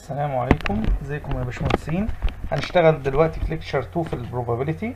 السلام عليكم ازيكم يا باشمهندسين هنشتغل دلوقتي في ليكتشر 2 في البروبابيلتي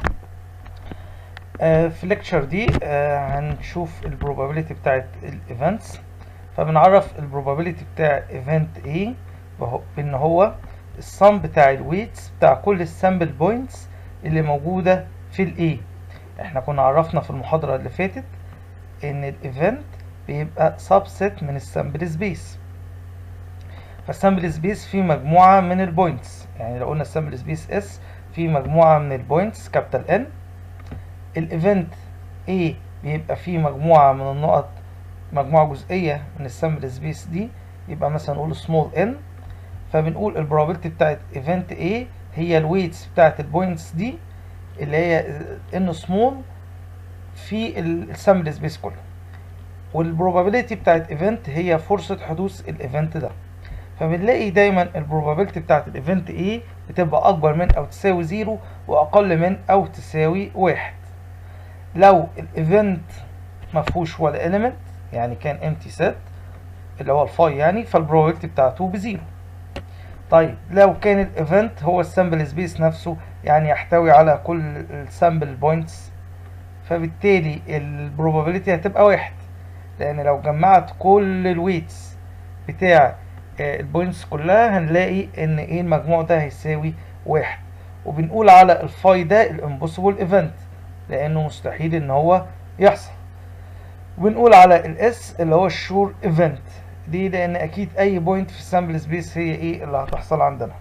آه في الليكتشر دي آه هنشوف البروبابيلتي بتاعت الايفنتس فبنعرف البروبابيلتي بتاع ايفنت A وهو- بان هو الصم بتاع الويتس بتاع كل السامبل بوينتس اللي موجودة في ال A احنا كنا عرفنا في المحاضرة اللي فاتت ان الايفنت بيبقى سبست من السامبل سبيس فالسامبل سبيس فيه مجموعة من البوينتس يعني لو قلنا السامبل سبيس اس فيه مجموعة من البوينتس كابيتال ان الايفنت A بيبقى فيه مجموعة من النقط مجموعة جزئية من السامبل سبيس دي يبقى مثلا نقول سمول n فبنقول البروبابيلتي بتاعت ايفنت A هي الويتس بتاعت البوينتس دي اللي هي n سمول في السامبل سبيس كله والبروبابيلتي بتاعت ايفنت هي فرصة حدوث الايفنت ده فبنلاقي دايما البروبابيلتي بتاعت الايفنت A بتبقى اكبر من او تساوي زيرو واقل من او تساوي واحد لو الايفنت مفهوش ولا element يعني كان empty set اللي هو الفاي يعني فالبروبابيلتي بتاعته بزيرو طيب لو كان الايفنت هو السامبل سبيس نفسه يعني يحتوي على كل السامبل بوينتس فبالتالي البروبابيلتي هتبقى واحد لان لو جمعت كل الويتس بتاع البوينتس كلها هنلاقي ان ايه المجموع ده هيساوي واحد وبنقول على الفاي ده الامبوسيبل ايفنت لانه مستحيل ان هو يحصل وبنقول على الاس اللي هو الشور ايفنت دي لان اكيد اي بوينت في السامبل سبيس هي ايه اللي هتحصل عندنا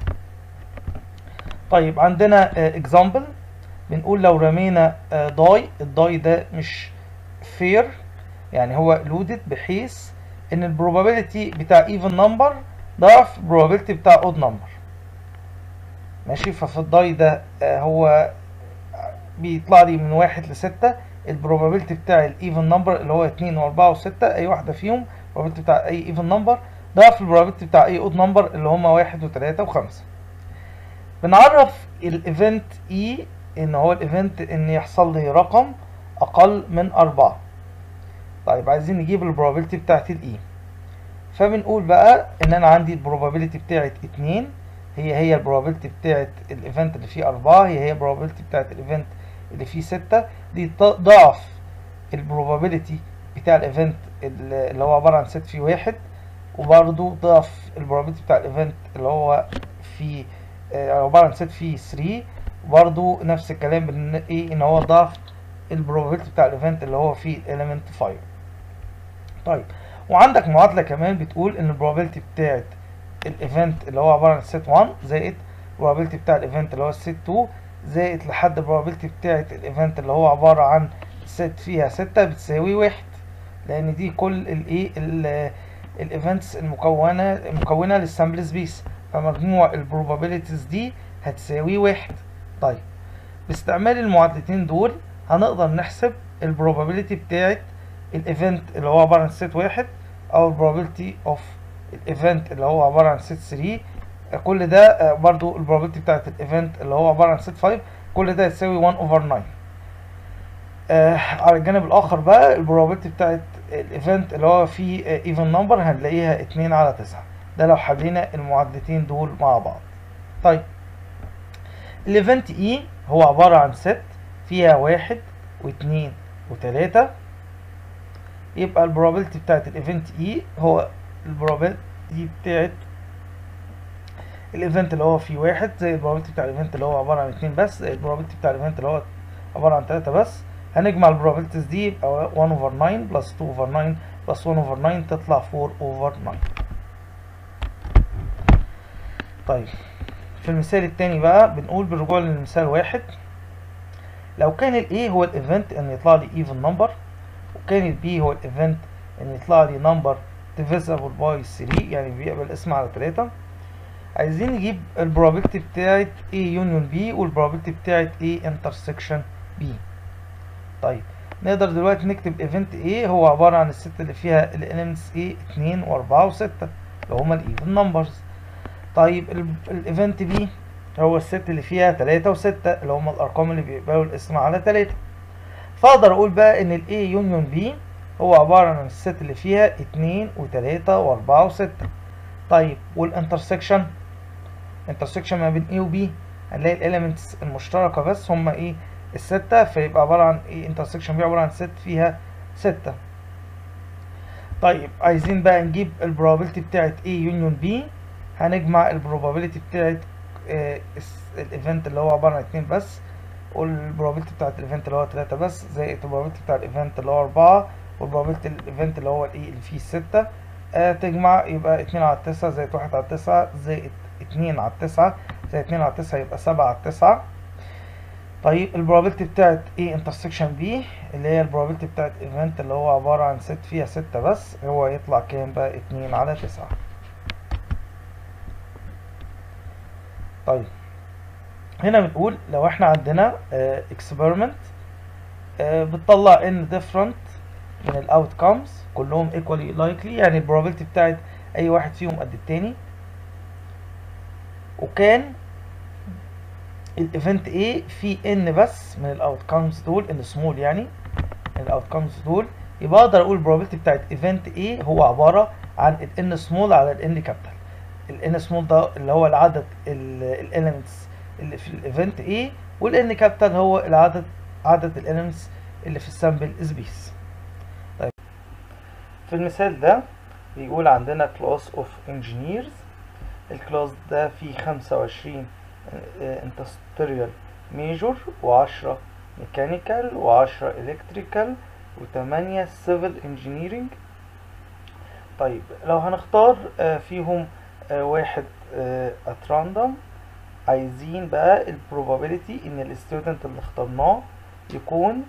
طيب عندنا اكزامبل بنقول لو رمينا داي الداي ده مش فير يعني هو لودد بحيث ان البروبابيلتي بتاع ايفن نمبر ضعف البروبابيلتي بتاع اود نمبر ماشي ففي الداي ده آه، هو بيطلع لي من واحد لستة البروبابيلتي بتاع الايفن نمبر اللي هو اتنين واربعة وستة اي واحدة فيهم البروبابيلتي بتاع اي ايفن نمبر ضعف البروبابيلتي بتاع اي اود نمبر اللي هما واحد وتلاتة وخمسة بنعرف الايفنت اي ان هو الايفنت ان يحصل لي رقم اقل من اربعة طيب عايزين نجيب البروبابيلتي بتاعت الاي فبنقول بقى ان انا عندي البروبابيلتي بتاعت اتنين هي هي البروبابيلتي بتاعت الايفنت اللي فيه اربعة هي هي البروبابيلتي بتاعت الايفنت اللي فيه ستة دي ط- ضعف البروبابيلتي بتاع الايفنت اللي اللي هو عبارة عن ست فيه واحد وبرضو ضعف البروبابيلتي بتاع الايفنت اللي هو فيه آه، عبارة عن ست فيه 3 وبرضو نفس الكلام بان ايه ان هو ضعف البروبابيلتي بتاع الايفنت اللي هو فيه الاليمنت 5 طيب وعندك معادلة كمان بتقول ان البروبابيلتي بتاعت الايفنت اللي هو عبارة عن set 1 زائد البروبابيلتي بتاع الايفنت اللي هو set 2 زائد لحد البروبابيلتي بتاعت الايفنت اللي هو عبارة عن set فيها 6 بتساوي واحد لان دي كل الايه الايفنتس المكونة المكونة للسامبل سبيس فمجموع البروبابيلتيز دي هتساوي واحد طيب باستعمال المعادلتين دول هنقدر نحسب البروبابيلتي بتاعت الايفنت اللي هو عبارة عن ست واحد او البروبابيلتي اوف الايفنت اللي هو عبارة عن ست 3 كل ده آه، برضو البروبابيلتي بتاعت الايفنت اللي هو عبارة عن ست 5 كل ده يساوي 1 اوفر 9 آه على الجانب الاخر بقى البروبابيلتي بتاعت الايفنت اللي هو فيه ايفن نمبر هنلاقيها 2 على 9 ده لو حلينا المعادلتين دول مع بعض طيب الايفنت اي هو عبارة عن ست فيها واحد واثنين وتلاتة يبقى البروبابيلتي بتاعت الايفنت اي هو البروبابيلتي بتاعت الايفنت اللي هو فيه واحد زي البروبابيلتي بتاع الايفنت اللي هو عبارة عن اتنين بس زي البروبابيلتي بتاع الايفنت اللي هو عبارة عن تلاتة بس هنجمع البروبابيلتيز دي يبقى 1 اوفر 9 بلس 2 اوفر 9 بلس 1 اوفر 9 تطلع 4 اوفر 9 طيب في المثال التاني بقى بنقول بالرجوع للمثال واحد لو كان ال A هو الايفنت ان يطلع لي even number وكان ال B هو الايفنت ان يطلع لي number divisible by 3 يعني بيقبل اسم على 3 عايزين نجيب البروبابيلتي بتاعت A union B والبروبابيلتي بتاعت A intersection B طيب نقدر دلوقتي نكتب ايفنت A هو عبارة عن الست اللي فيها الاليمنتس A 2 و4 و6 اللي هما الايفن نمبرز طيب الايفنت بي هو الست اللي فيها تلاتة وستة اللي هما الأرقام اللي بيقبلوا الاسم على تلاتة فأقدر أقول بقى إن ال A يونيون B هو عبارة عن الست اللي فيها اتنين وتلاتة وأربعة وستة طيب والانترسكشن انترسكشن ما بين A و B هنلاقي الاليمنتس المشتركة بس هما ايه الستة فيبقى عبارة عن ايه انترسكشن بي عبارة عن ست فيها ستة طيب عايزين بقى نجيب البروبابيلتي بتاعت A يونيون B هنجمع البروبابيلتي بتاعت آه الايفنت اللي هو عبارة عن اتنين بس والبروبابيلتي بتاعت الايفنت اللي هو تلاتة بس زائد البروبابيلتي بتاع الايفنت اللي هو أربعة والبروبابيلتي الايفنت اللي هو الايه اللي فيه ستة آه تجمع يبقى اتنين على التسعة زائد واحد على التسعة زائد اتنين على التسعة زائد اتنين على التسعة يبقى سبعة على التسعة طيب البروبابيلتي بتاعت A انترسكشن B اللي هي البروبابيلتي بتاعت ايفنت اللي هو عبارة عن ست فيها ستة بس هو يطلع كام بقى اتنين على تسعة طيب هنا بنقول لو احنا عندنا اكسبيرمنت بتطلع ان different من الاوتكمز كلهم equally likely يعني البروبابيلتي بتاعت اي واحد فيهم قد التاني وكان الايفنت A في ان بس من الاوتكمز دول ان سمول يعني الاوتكمز دول يبقى اقدر اقول البروبابيلتي بتاعت ايفنت A هو عباره عن الان سمول على الان كابيتال الان سمول ده اللي هو العدد الاليمنتس اللي في الايفنت A والان كابيتال هو العدد عدد الاليمنتس اللي في السامبل سبيس طيب في المثال ده بيقول عندنا كلاس اوف انجينيرز الكلاس ده فيه 25 industrial major وعشرة mechanical وعشرة electrical وتمانية civil engineering طيب لو هنختار فيهم واحد at random عايزين بقى ال probability ان الستودنت اللي اخترناه يكون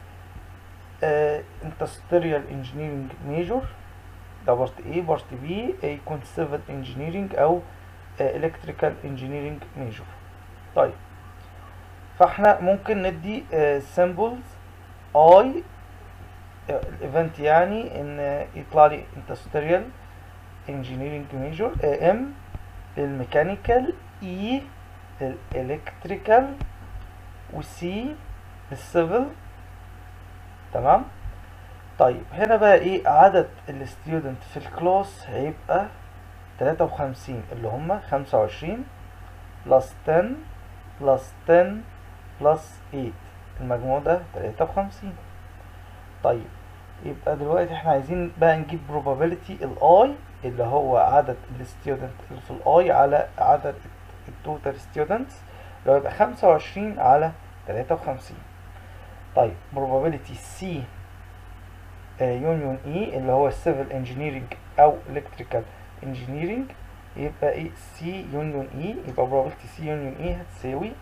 industrial engineering major ده بارت A بارت B يكون civil engineering او electrical engineering major طيب فاحنا ممكن ندي symbols I الايفنت يعني ان يطلع لي industrial engineering major M للميكانيكال E للالكتريكال وC للسيفل تمام طيب هنا بقى ايه عدد الستودنت في الكلاس هيبقى تلاتة وخمسين اللي هما خمسة وعشرين بلس تن بلس تن بلس ايت المجموع ده تلاتة وخمسين طيب يبقى دلوقتي احنا عايزين بقى نجيب probability الاي اللي هو عدد الستودنت اللي في الاي على عدد التوتال ستودنتس اللي هو يبقى خمسة وعشرين على تلاتة وخمسين طيب probability C يونيون اي اللي هو civil engineering او electrical engineering يبقى ايه سي يونيون اي يبقى probability سي يونيون اي هتساوي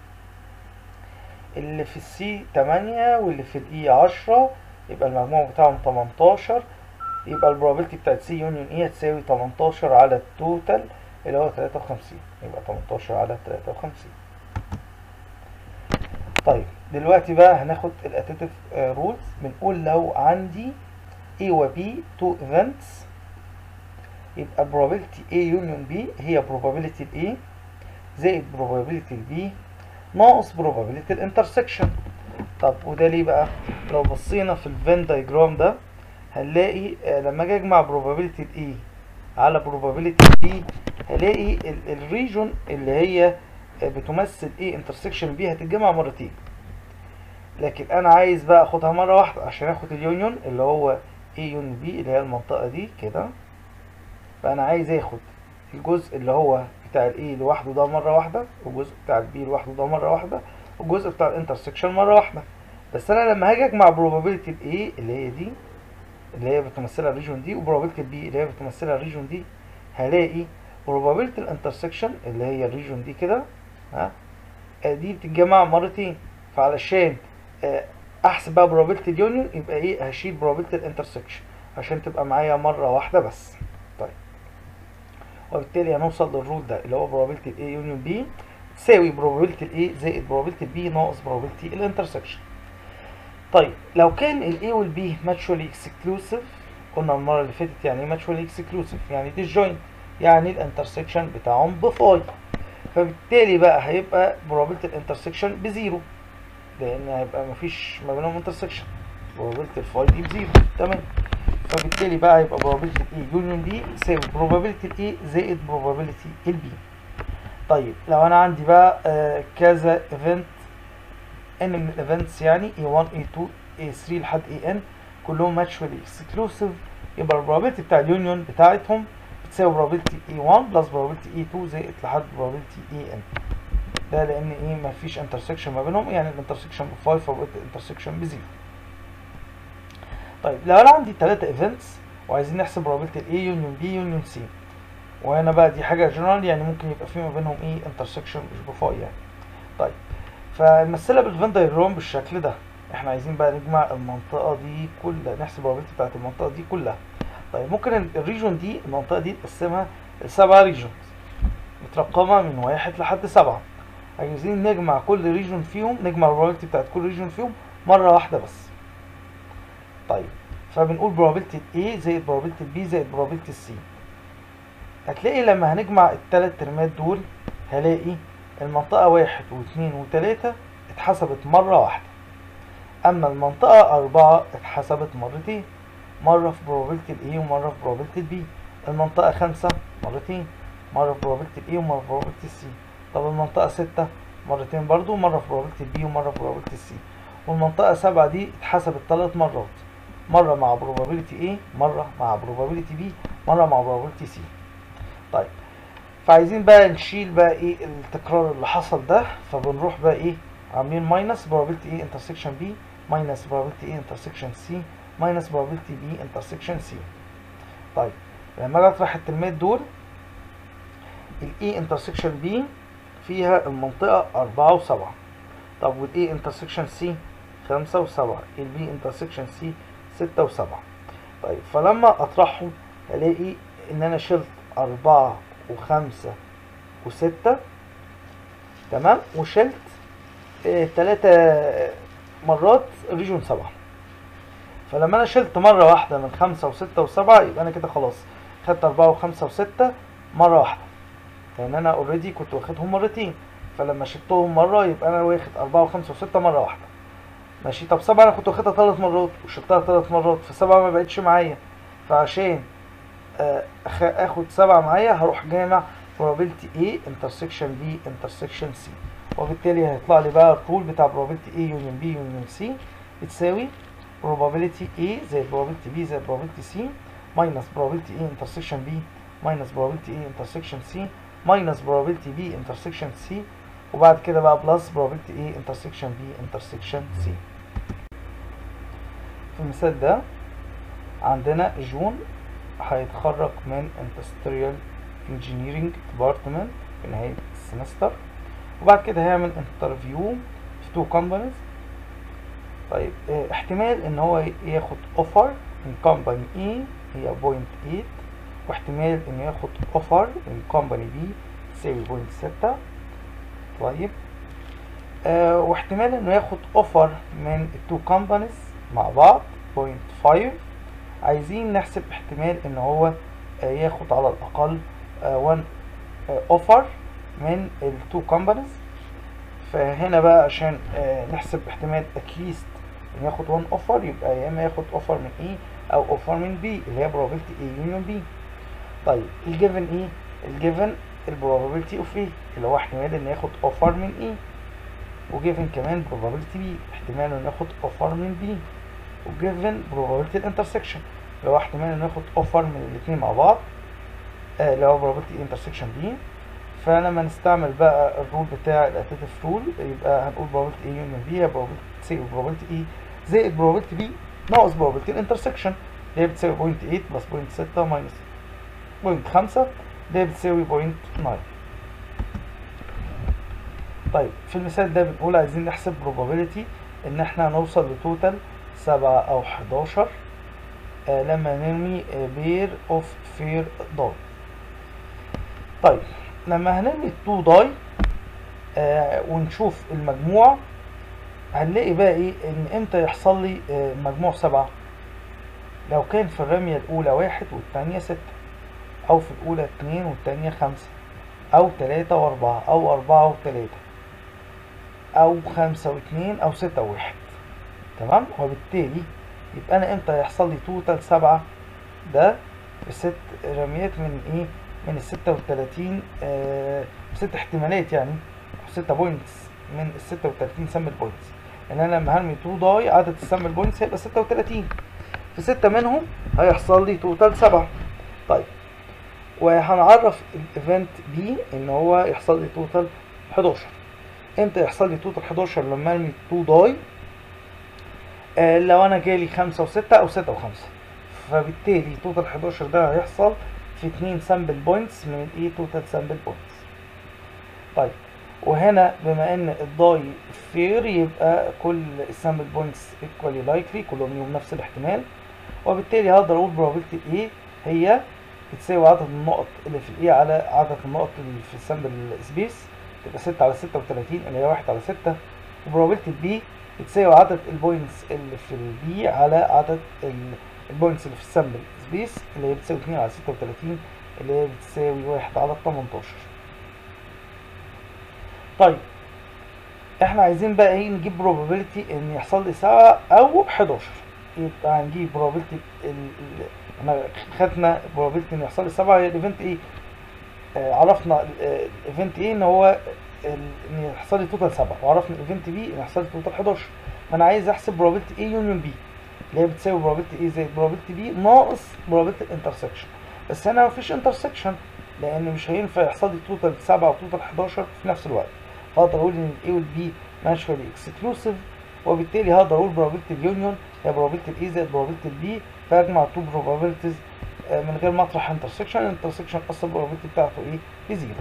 اللي في السي تمانية واللي في الاي عشرة يبقى المجموع بتاعهم تمنتاشر يبقى البروبابيلتي بتاعت سي يونيون اي هتساوي تمنتاشر على التوتال اللي هو تلاتة وخمسين يبقى تمنتاشر على تلاتة وخمسين طيب دلوقتي بقى هناخد الاتيتيف رولز بنقول لو عندي A و B two events يبقى probability A union B هي probability ال A زائد probability ال B ناقص probability الانترسكشن طب وده ليه بقى لو بصينا في الفين دايجرام ده هنلاقي لما اجي اجمع probability ال A على probability ال B هلاقي الريجون اللي هي بتمثل A intersection B هتتجمع مرتين لكن انا عايز بقى اخدها مره واحده عشان اخد اليونيون اللي هو A يونيون B اللي هي المنطقه دي كده فانا عايز اخد الجزء اللي هو بتاع الاي لوحده ده مره واحده والجزء بتاع البي لوحده ده مره واحده والجزء بتاع الانترسكشن مره واحده بس انا لما هاجي اجمع probability الاي اللي هي دي اللي هي بتمثلها الريجون دي وبروبابيلتي البي اللي هي بتمثلها الريجون دي هلاقي probability الانترسكشن اللي هي الريجون دي كده ها دي بتتجمع مرتين فعلشان احسب بقى probability اليونيون يبقى ايه هشيل probability الانترسكشن عشان تبقى معايا مره واحده بس طيب وبالتالي هنوصل للرول ده اللي هو probability A union B تساوي probability A زائد probability B ناقص probability الانترسكشن طيب لو كان ال A وال B mutually exclusive قلنا المرة اللي فاتت يعني ايه mutually exclusive يعني disjoint يعني الانترسكشن بتاعهم بفاي فبالتالي بقى هيبقى probability الانترسكشن بزيرو لان هيبقى مفيش ما بينهم انترسكشن probability الفاي دي بزيرو تمام فبالتالي بقى هيبقى probability A يونيون B يساوي probability ال A زائد probability ال B طيب لو انا عندي بقى آه كذا event n من الايفنتس يعني A1 A2 A3 لحد AN كلهم mutually exclusive يبقى البروبابيلتي بتاع اليونيون بتاعتهم بتساوي probability A1 بلس probability A2 زائد لحد probability AN ده لان ايه مفيش intersection ما بينهم يعني الانترسكشن ب 5 فبقيت الانترسكشن ب 0 طيب لو انا عندي 3 ايفنتس وعايزين نحسب probability A يونيون B يونيون C وهنا بقى دي حاجه جنرال يعني ممكن يبقى في ما بينهم ايه انترسكشن مش بفاي يعني طيب فنمثلها بالفين دايجرام بالشكل ده احنا عايزين بقى نجمع المنطقه دي كلها نحسب probability بتاعت المنطقه دي كلها طيب ممكن الريجون دي المنطقه دي نقسمها لسبعة ريجونز مترقمه من واحد لحد سبعة عايزين نجمع كل ريجون فيهم نجمع البروبابيلتي بتاعت كل ريجون فيهم مره واحده بس طيب فبنقول probability A زائد probability B زائد probability C هتلاقي لما هنجمع التلات ترمات دول هلاقي المنطقة واحد واثنين وتلاتة اتحسبت مرة واحدة أما المنطقة أربعة اتحسبت مرتين مرة في probability ال A ومرة في probability ال B المنطقة خمسة مرتين مرة في probability ال A ومرة في probability ال C طب المنطقة ستة مرتين برضو مرة في probability ال B ومرة في probability ال C والمنطقة سبعة دي اتحسبت تلات مرات مرة مع probability A مرة مع probability B مرة مع probability C طيب فعايزين بقى نشيل بقى ايه التكرار اللي حصل ده فبنروح بقى ايه عاملين ماينس probability A intersection B ماينس probability A intersection C ماينس probability B intersection C طيب لما اجي اطرح الترمات دول ال A intersection B فيها المنطقة أربعة وسبعة طب وال A intersection C خمسة وسبعة ال B intersection C ستة وسبعة طيب فلما أطرحهم ألاقي إن أنا شلت أربعة وخمسة وستة تمام وشلت آه تلاتة مرات ريجون سبعة فلما أنا شلت مرة واحدة من خمسة وستة وسبعة يبقى أنا كده خلاص خدت أربعة وخمسة وستة مرة واحدة لأن أنا أوريدي كنت واخدهم مرتين فلما شلتهم مرة يبقى أنا واخد أربعة وخمسة وستة مرة واحدة ماشي طب سبعة أنا كنت واخدها تلات مرات وشلتها تلات مرات فسبعة ما بقتش معايا فعشان اخد سبعة معايا هروح جامع probability A intersection B intersection C وبالتالي هيطلع لي بقى الرول بتاع probability A union B union C بتساوي probability A زائد probability B زائد probability C minus probability A intersection B minus probability A intersection C minus probability B intersection C وبعد كده بقى plus probability A intersection B intersection C في المثال ده عندنا جون هيتخرج من Industrial Engineering Department في نهاية السمستر وبعد كده هيعمل انترفيو في تو كومبانيز طيب اه احتمال ان هو ياخد اوفر من كومباني اي هي بوينت 8 واحتمال انه ياخد اوفر من كومباني بي تساوي بوينت 6 طيب اه واحتمال انه ياخد اوفر من التو كومبانيز مع بعض بوينت 5 عايزين نحسب احتمال ان هو ياخد على الاقل 1 اوفر من التو كومبانيز فهنا بقى عشان نحسب احتمال اتليست ان ياخد 1 اوفر يبقى يا اما ياخد اوفر من اي او اوفر من بي اللي هي probability A يونيون بي طيب الجيفن ايه الجيفن البروبابيلتي اوف ايه اللي هو احتمال ان ياخد اوفر من ايه وجيفن كمان probability بي احتمال انه ياخد اوفر من بي وجيفن probability الانترسكشن اللي هو احتمال انه ياخد اوفر من الاثنين مع بعض آه اللي هو probability intersection دي فلما نستعمل بقى الرول بتاع الاتيتيف رول يبقى هنقول probability A union B هي probability C probability E زائد probability B ناقص probability الانترسكشن اللي هي بتساوي بوينت 8 بلس بوينت 6 ماينس بوينت 5 اللي هي بتساوي بوينت 9 طيب في المثال ده بنقول عايزين نحسب probability ان احنا نوصل لتوتال 7 او 11 آه لما نرمي بير اوف فير داي طيب لما هنرمي التو داي آه ونشوف المجموع هنلاقي بقى ايه ان امتى يحصل لي آه مجموع سبعة لو كان في الرمية الاولى واحد والتانية ستة او في الاولى اتنين والتانية خمسة او تلاتة واربعة او اربعة وتلاتة او خمسة واتنين او ستة وواحد تمام وبالتالي يبقى انا امتى يحصل لي توتال سبعة ده بست رميات من ايه من ال 36 آه ست احتمالات يعني أو ستة بوينتس من ال 36 سامبل بوينتس ان انا لما هرمي 2 داي عدد السامبل بوينتس هيبقى 36 في ستة منهم هيحصل لي توتال سبعة طيب وهنعرف الايفنت بي ان هو يحصل لي توتال 11 امتى يحصل لي توتال 11 لما ارمي 2 داي آه لو انا جالي 5 و6 او 6 و5 فبالتالي توتال 11 ده هيحصل في 2 سامبل بوينتس من الايه توتال سامبل بوينتس طيب وهنا بما ان الداي فير يبقى كل السامبل بوينتس ايكوالي لايكلي كلهم ليهم نفس الاحتمال وبالتالي هقدر اقول probability الايه هي بتساوي عدد النقط اللي في الايه على عدد النقط اللي في السامبل سبيس تبقى 6 على 36 اللي هي 1 على 6 وبروبابيلتي البي بتساوي عدد البوينتس اللي في البي على عدد البوينتس اللي في السامبل سبيس اللي هي بتساوي 2 على 36 اللي هي بتساوي 1 على 18 طيب احنا عايزين بقى ايه نجيب probability ان يحصل لي 7 او 11 يبقى هنجيب probability ال... ال... احنا خدنا probability ان يحصل لي 7 هي الايفنت ايه آه عرفنا الايفنت ايه ان هو ال... ان يحصل لي توتال 7 وعرفنا الايفنت بي ان يحصل لي توتال 11 فانا عايز احسب probability A يونيون بي اللي هي بتساوي probability A زائد probability B ناقص probability الانترسكشن بس هنا مفيش انترسكشن لان مش هينفع يحصل لي توتال 7 وتوتال 11 في نفس الوقت فاقدر اقول ان الاي والبي مانشوالي اكسكلوسيف وبالتالي هقدر اقول probability اليونيون هي probability الاي زائد probability البي فاجمع تو probabilities من غير ما اطرح انترسكشن الانترسكشن اصلا probability بتاعته ايه بزيرو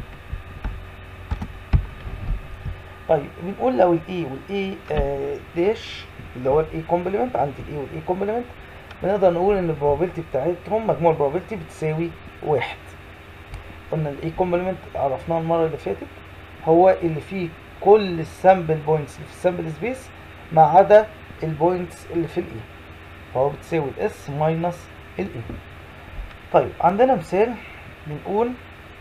طيب بنقول لو الاي والاي داش اللي هو الاي كومبلمنت عندي الاي والاي كومبلمنت بنقدر نقول ان البروبابيلتي بتاعتهم مجموع البروبابيلتي بتساوي واحد قلنا الاي كومبلمنت عرفناه المره اللي فاتت هو اللي فيه كل السامبل بوينتس اللي في السامبل سبيس ما عدا البوينتس اللي في الاي فهو بتساوي الاس ماينس الاي طيب عندنا مثال بنقول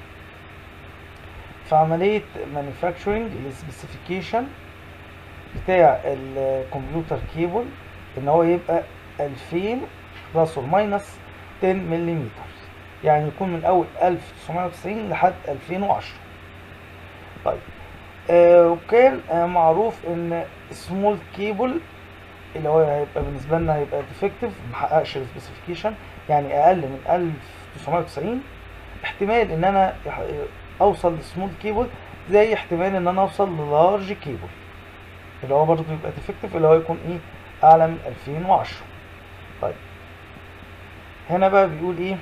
في عملية مانيفاكتشرنج السبيسيفيكيشن بتاع الكمبيوتر كيبل ان هو يبقى 2000 بلس اور ماينس 10 ملم يعني يكون من اول 1990 لحد 2010 طيب آه وكان آه معروف ان سمول كيبل اللي هو هيبقى بالنسبه لنا هيبقى ديفكتيف محققش السبيسيفيكيشن يعني اقل من 1990 احتمال ان انا اوصل لسمول كيبل زي احتمال ان انا اوصل للارج كيبل اللي هو برضه يبقى ديفكتيف اللي هو يكون ايه اعلى من 2010 طيب هنا بقى بيقول ايه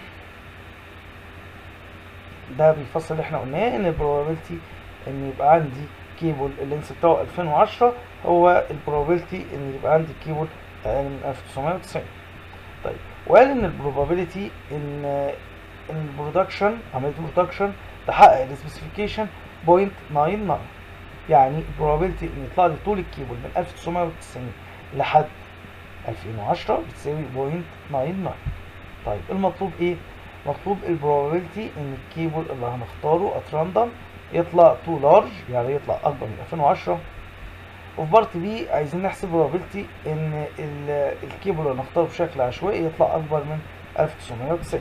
ده بيفسر اللي احنا قلناه ان البروبابيلتي ان يبقى عندي كيبل اللينس بتاعه 2010 هو البروبابيلتي ان يبقى عندي كيبل اقل من 1990 طيب وقال ان البروبابيلتي ان ان البرودكشن عمليه البرودكشن تحقق السبيسيفيكيشن 0.99 يعني البروبابيلتي ان يطلع لي طول الكيبل من 1990 لحد 2010 بتساوي 0.99 طيب المطلوب ايه مطلوب البروبابيلتي ان الكيبل اللي هنختاره ات راندوم يطلع تو لارج يعني يطلع اكبر من 2010 وفي بارت بي عايزين نحسب probability ان الكيبل اللي هنختاره بشكل عشوائي يطلع اكبر من 1990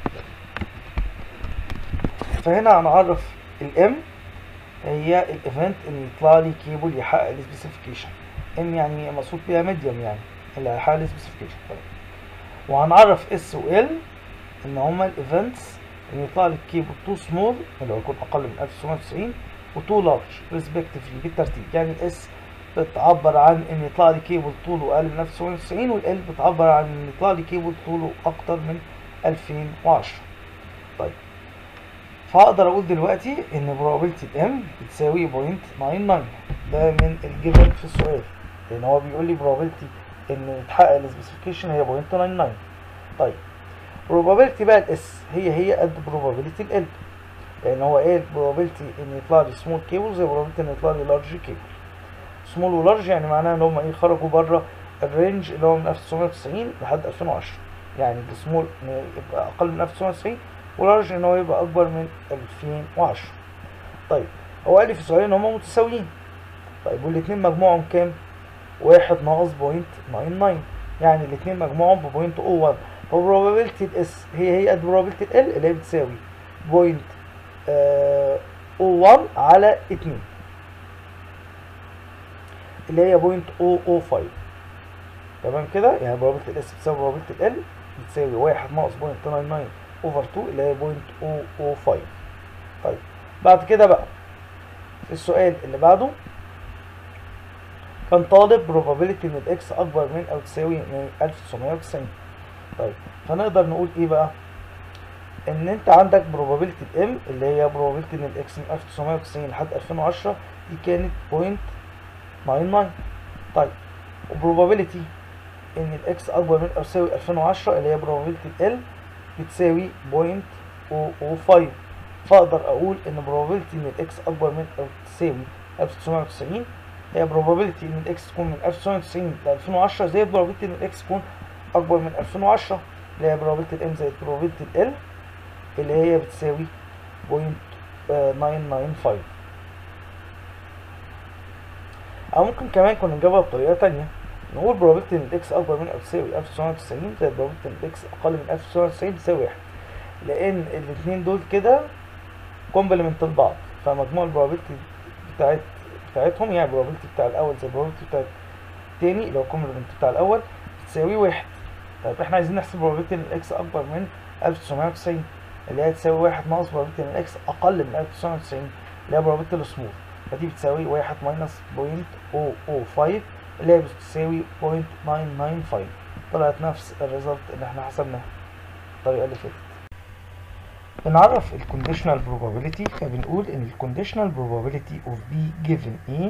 فهنا هنعرف الام هي الايفنت اللي يطلع لي كيبل يحقق السبيسيفيكيشن ام يعني مقصود بيها ميديوم يعني اللي هيحقق السبيسيفيكيشن وهنعرف اس و ال ان هما الايفنتس ان يطلع لي الكيبل تو سمول اللي هو يكون اقل من 1990 وتو لارج ريسبكتيفلي بالترتيب يعني الاس بتعبر عن ان يطلع لي كيبل طوله اقل من 1990 والال بتعبر عن ان يطلع لي كيبل طوله اكتر من 2010 طيب فهقدر اقول دلوقتي ان probability الام بتساوي 0.99 ده من الجيفن في السؤال لان هو بيقول لي probability ان يتحقق السبيسيفيكيشن هي 0.99 طيب probability بقى الاس هي هي قد probability ال لان هو قال probability ان يطلع لي small cable زي probability ان يطلع لي large cable سمول ولارج يعني معناها ان هم ايه خرجوا بره الرينج اللي هو من 1990 لحد 2010 يعني السمول يبقى اقل من 1990 ولارج ان هو يبقى اكبر من 2010 طيب هو قال لي في السؤال ان هم متساويين طيب والاثنين مجموعهم كام؟ واحد ناقص بوينت 99 يعني الاثنين مجموعهم ببوينت 01 وبروبابيلتي الاس هي هي probability ال اللي هي بتساوي بوينت او 1 على 2 اللي هي بوينت او او 5 تمام كده يعني probability الاس بتساوي probability ال بتساوي 1 ناقص بوينت 99 اوفر 2 اللي هي بوينت او او 5 طيب بعد كده بقى السؤال اللي بعده كان طالب probability ان الاكس اكبر من او تساوي من 1990 طيب فنقدر نقول ايه بقى ان انت عندك probability الام اللي هي probability ان الاكس من 1990 لحد 2010 دي كانت 0.99 طيب وبروبابيلتي ان الاكس اكبر من او تساوي 2010 اللي هي probability ال بتساوي 0.005 فاقدر اقول ان probability ان الاكس اكبر من او تساوي 1990 هي probability ان الاكس تكون من 1990 ل 2010 زي probability ان الاكس تكون اكبر من 2010 اللي هي probability الام زائد probability ال اللي هي بتساوي 0.995 او ممكن كمان كنا نجيبها بطريقه تانية نقول probability ان الاكس اكبر من او تساوي 1990 زائد probability ان الاكس اقل من 1990 تساوي 1 لان الاثنين دول كده كومبلمنت لبعض فمجموع البروبابيلتي بتاعت بتاعتهم يعني البروبابيلتي بتاع الاول زي البروبابيلتي بتاع التاني اللي هو الكومبلمنت بتاع الاول تساوي واحد طيب احنا عايزين نحسب probability ان الاكس اكبر من 1990 اللي هي تساوي واحد ناقص probability ان الاكس اقل من 1990 اللي هي probability السموث فدي بتساوي واحد ماينس بوينت او او فايف اللي هي بتساوي بوينت ناين ناين فايف طلعت نفس الريزلت اللي احنا حسبناها الطريقة اللي فاتت بنعرف الكونديشنال probability فبنقول ان الكونديشنال probability of b given a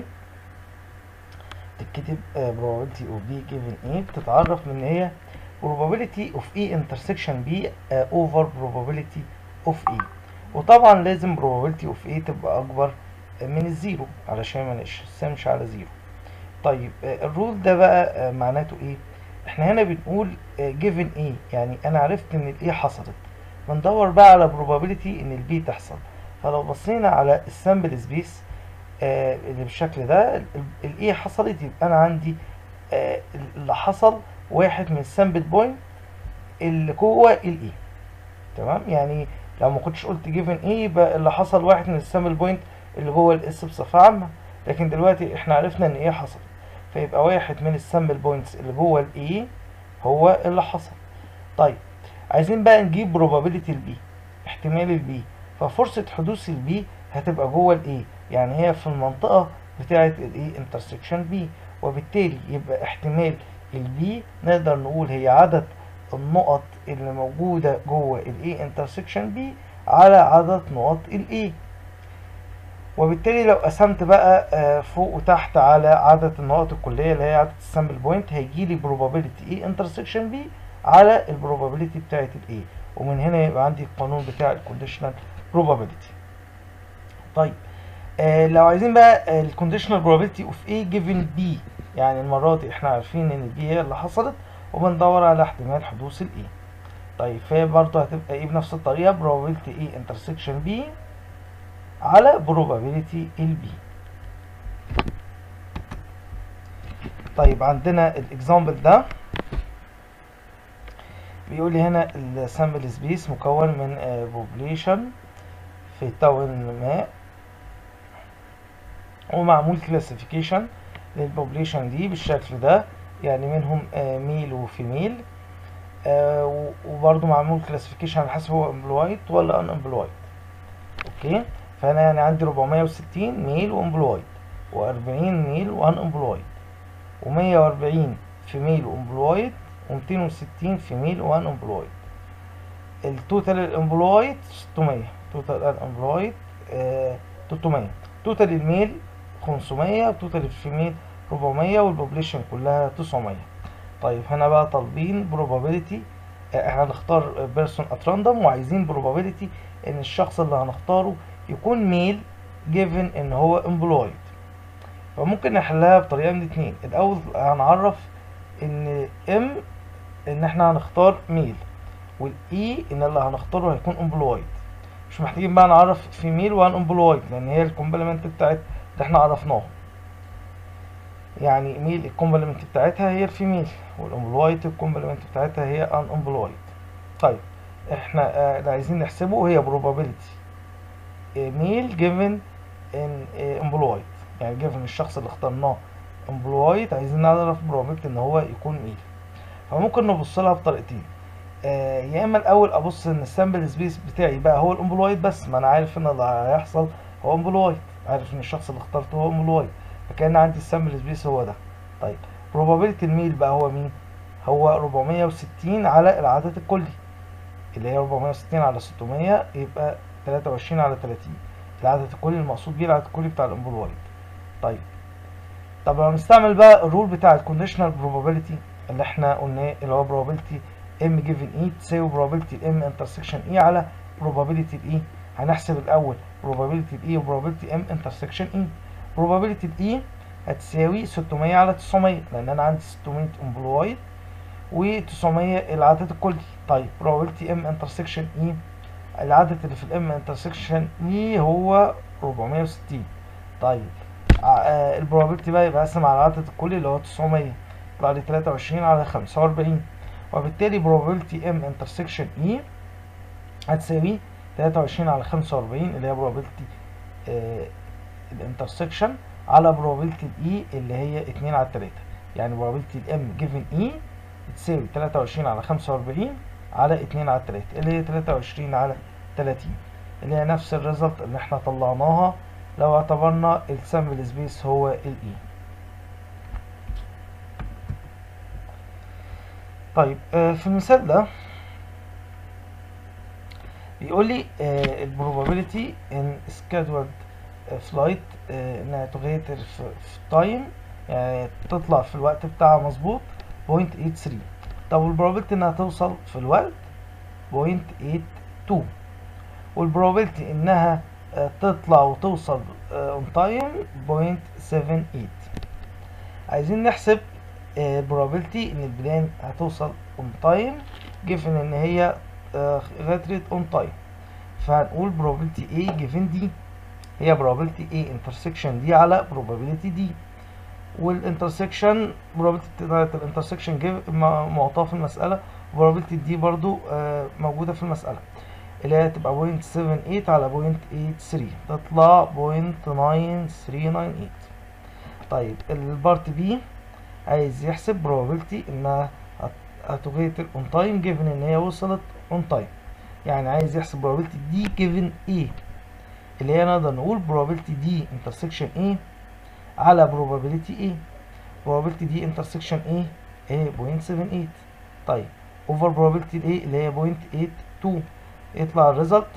تتكتب uh, probability of b given a بتتعرف من ان هي probability of a intersection b uh, over probability of a وطبعا لازم probability of a تبقى اكبر من الزيرو علشان ما نقسمش على زيرو طيب uh, الرول ده بقى uh, معناته ايه احنا هنا بنقول uh, given a يعني انا عرفت ان الايه حصلت بندور بقى على probability ان البي تحصل فلو بصينا على السامبل سبيس آه اللي بالشكل ده الايه حصلت يبقى انا عندي آه اللي حصل واحد من السامبل بوينت اللي جوه الايه تمام يعني لو ما كنتش قلت جيفن ايه يبقى اللي حصل واحد من السامبل بوينت اللي جوه الاس بصفه عامه لكن دلوقتي احنا عرفنا ان ايه حصل فيبقى واحد من السامبل بوينتس اللي جوه الايه هو اللي حصل طيب عايزين بقى نجيب probability البي احتمال البي ففرصة حدوث البي هتبقى جوه الايه يعني هي في المنطقة بتاعة الايه intersection بي وبالتالي يبقى احتمال البي نقدر نقول هي عدد النقط اللي موجودة جوه الايه intersection بي على عدد نقط الايه وبالتالي لو قسمت بقى فوق وتحت على عدد النقط الكلية اللي هي عدد السامبل بوينت هيجيلي probability ايه intersection بي على البروبابيلتي بتاعت الايه ومن هنا يبقى عندي القانون بتاع الكونديشنال probability طيب آه لو عايزين بقى الكونديشنال probability اوف A given B يعني المرة دي احنا عارفين ان البي هي اللي حصلت وبندور على احتمال حدوث الايه طيب فهي برضه هتبقى ايه بنفس الطريقة probability A intersection B على probability ال B طيب عندنا الاكزامبل ده بيقول لي هنا السامبل سبيس مكون من بوبليشن في تاون ما ومعمول كلاسيفيكيشن للبوبليشن دي بالشكل ده يعني منهم ميل وفيميل وبرضو معمول كلاسيفيكيشن على حسب هو امبلوايد ولا ان امبلوايد اوكي فانا يعني عندي 460 ميل وامبلوايد و40 ميل وان امبلوايد و140 فيميل وامبلوايد و260 فيميل وان امبلويد التوتال الامبلويد 600 توتال الامبلويد 300 توتال الميل 500 وتوتال الفيميل 400 والبوبليشن كلها 900 طيب هنا بقى طالبين probability احنا هنختار بيرسون ات راندوم وعايزين probability ان الشخص اللي هنختاره يكون ميل given ان هو امبلويد فممكن نحلها بطريقه من اتنين الاول هنعرف ان ام ان احنا هنختار ميل والاي ان اللي هنختاره هيكون امبلويد مش محتاجين بقى نعرف فيميل وان امبلويد لان هي الكومبلمنت بتاعت اللي احنا عرفناهم يعني ميل الكومبلمنت بتاعتها هي الفيميل والامبلويد الكومبلمنت بتاعتها هي ان امبلويد طيب احنا آه، اللي عايزين نحسبه هي probability ميل given in employed يعني given الشخص اللي اخترناه employed عايزين نعرف probability ان هو يكون ميل فممكن نبص لها بطريقتين آه، يا اما الاول ابص ان السامبل سبيس بتاعي بقى هو الامبلويد بس ما انا عارف ان اللي هيحصل هو امبلويد عارف ان الشخص اللي اخترته هو امبلويد فكان عندي السامبل سبيس هو ده طيب probability الميل بقى هو مين هو 460 على العدد الكلي اللي هي 460 على 600 يبقى 23 على 30 العدد الكلي المقصود بيه العدد الكلي بتاع الامبلويد طيب طب لو نستعمل بقى الرول بتاع الكونديشنال probability اللي احنا قلناه اللي هو probability m given e تساوي probability m intersection e على probability ال e هنحسب الاول probability ال e و probability m intersection e probability ال e هتساوي 600 على 900 لان انا عندي 600 امبلويد و900 العدد الكلي طيب probability m intersection e العدد اللي في الام intersection e هو 460 طيب البروبابيلتي بقى يبقى اقسم على العدد الكلي اللي هو 900 يطلع لي 23 على 45 وبالتالي probability m intersection e هتساوي 23 على 45 اللي هي probability آه الانترسكشن على probability ال e اللي هي 2 على 3 يعني probability ال m given e تساوي 23 على 45 على 2 على 3 اللي هي 23 على 30 اللي هي نفس الريزلت اللي احنا طلعناها لو اعتبرنا السامبل سبيس هو ال e طيب آه في المثال ده بيقول لي آه البروبابيلتي ان scheduled فلايت آه انها تغير في تايم يعني تطلع في الوقت بتاعها مظبوط 0.83 طب والبروبابيلتي انها توصل في الوقت 0.82 والبروبابيلتي انها آه تطلع وتوصل اون تايم 0.78 عايزين نحسب probability ان البلان هتوصل on time given ان هي غادرت on time فهنقول probability A given D هي probability A intersection D على probability D والintersection probability بتاعت الانترسكشن معطاه في المسألة probability D برضو موجودة في المسألة اللي هي تبقى 0.78 على 0.83 تطلع 0.9398 طيب البارت B عايز يحسب probability انها هتغير on time given ان هي وصلت on time يعني عايز يحسب probability D given A اللي هي نقدر نقول probability D intersection A على probability A probability D intersection A هي 0.78 طيب over probability A اللي هي 0.82 يطلع الريزلت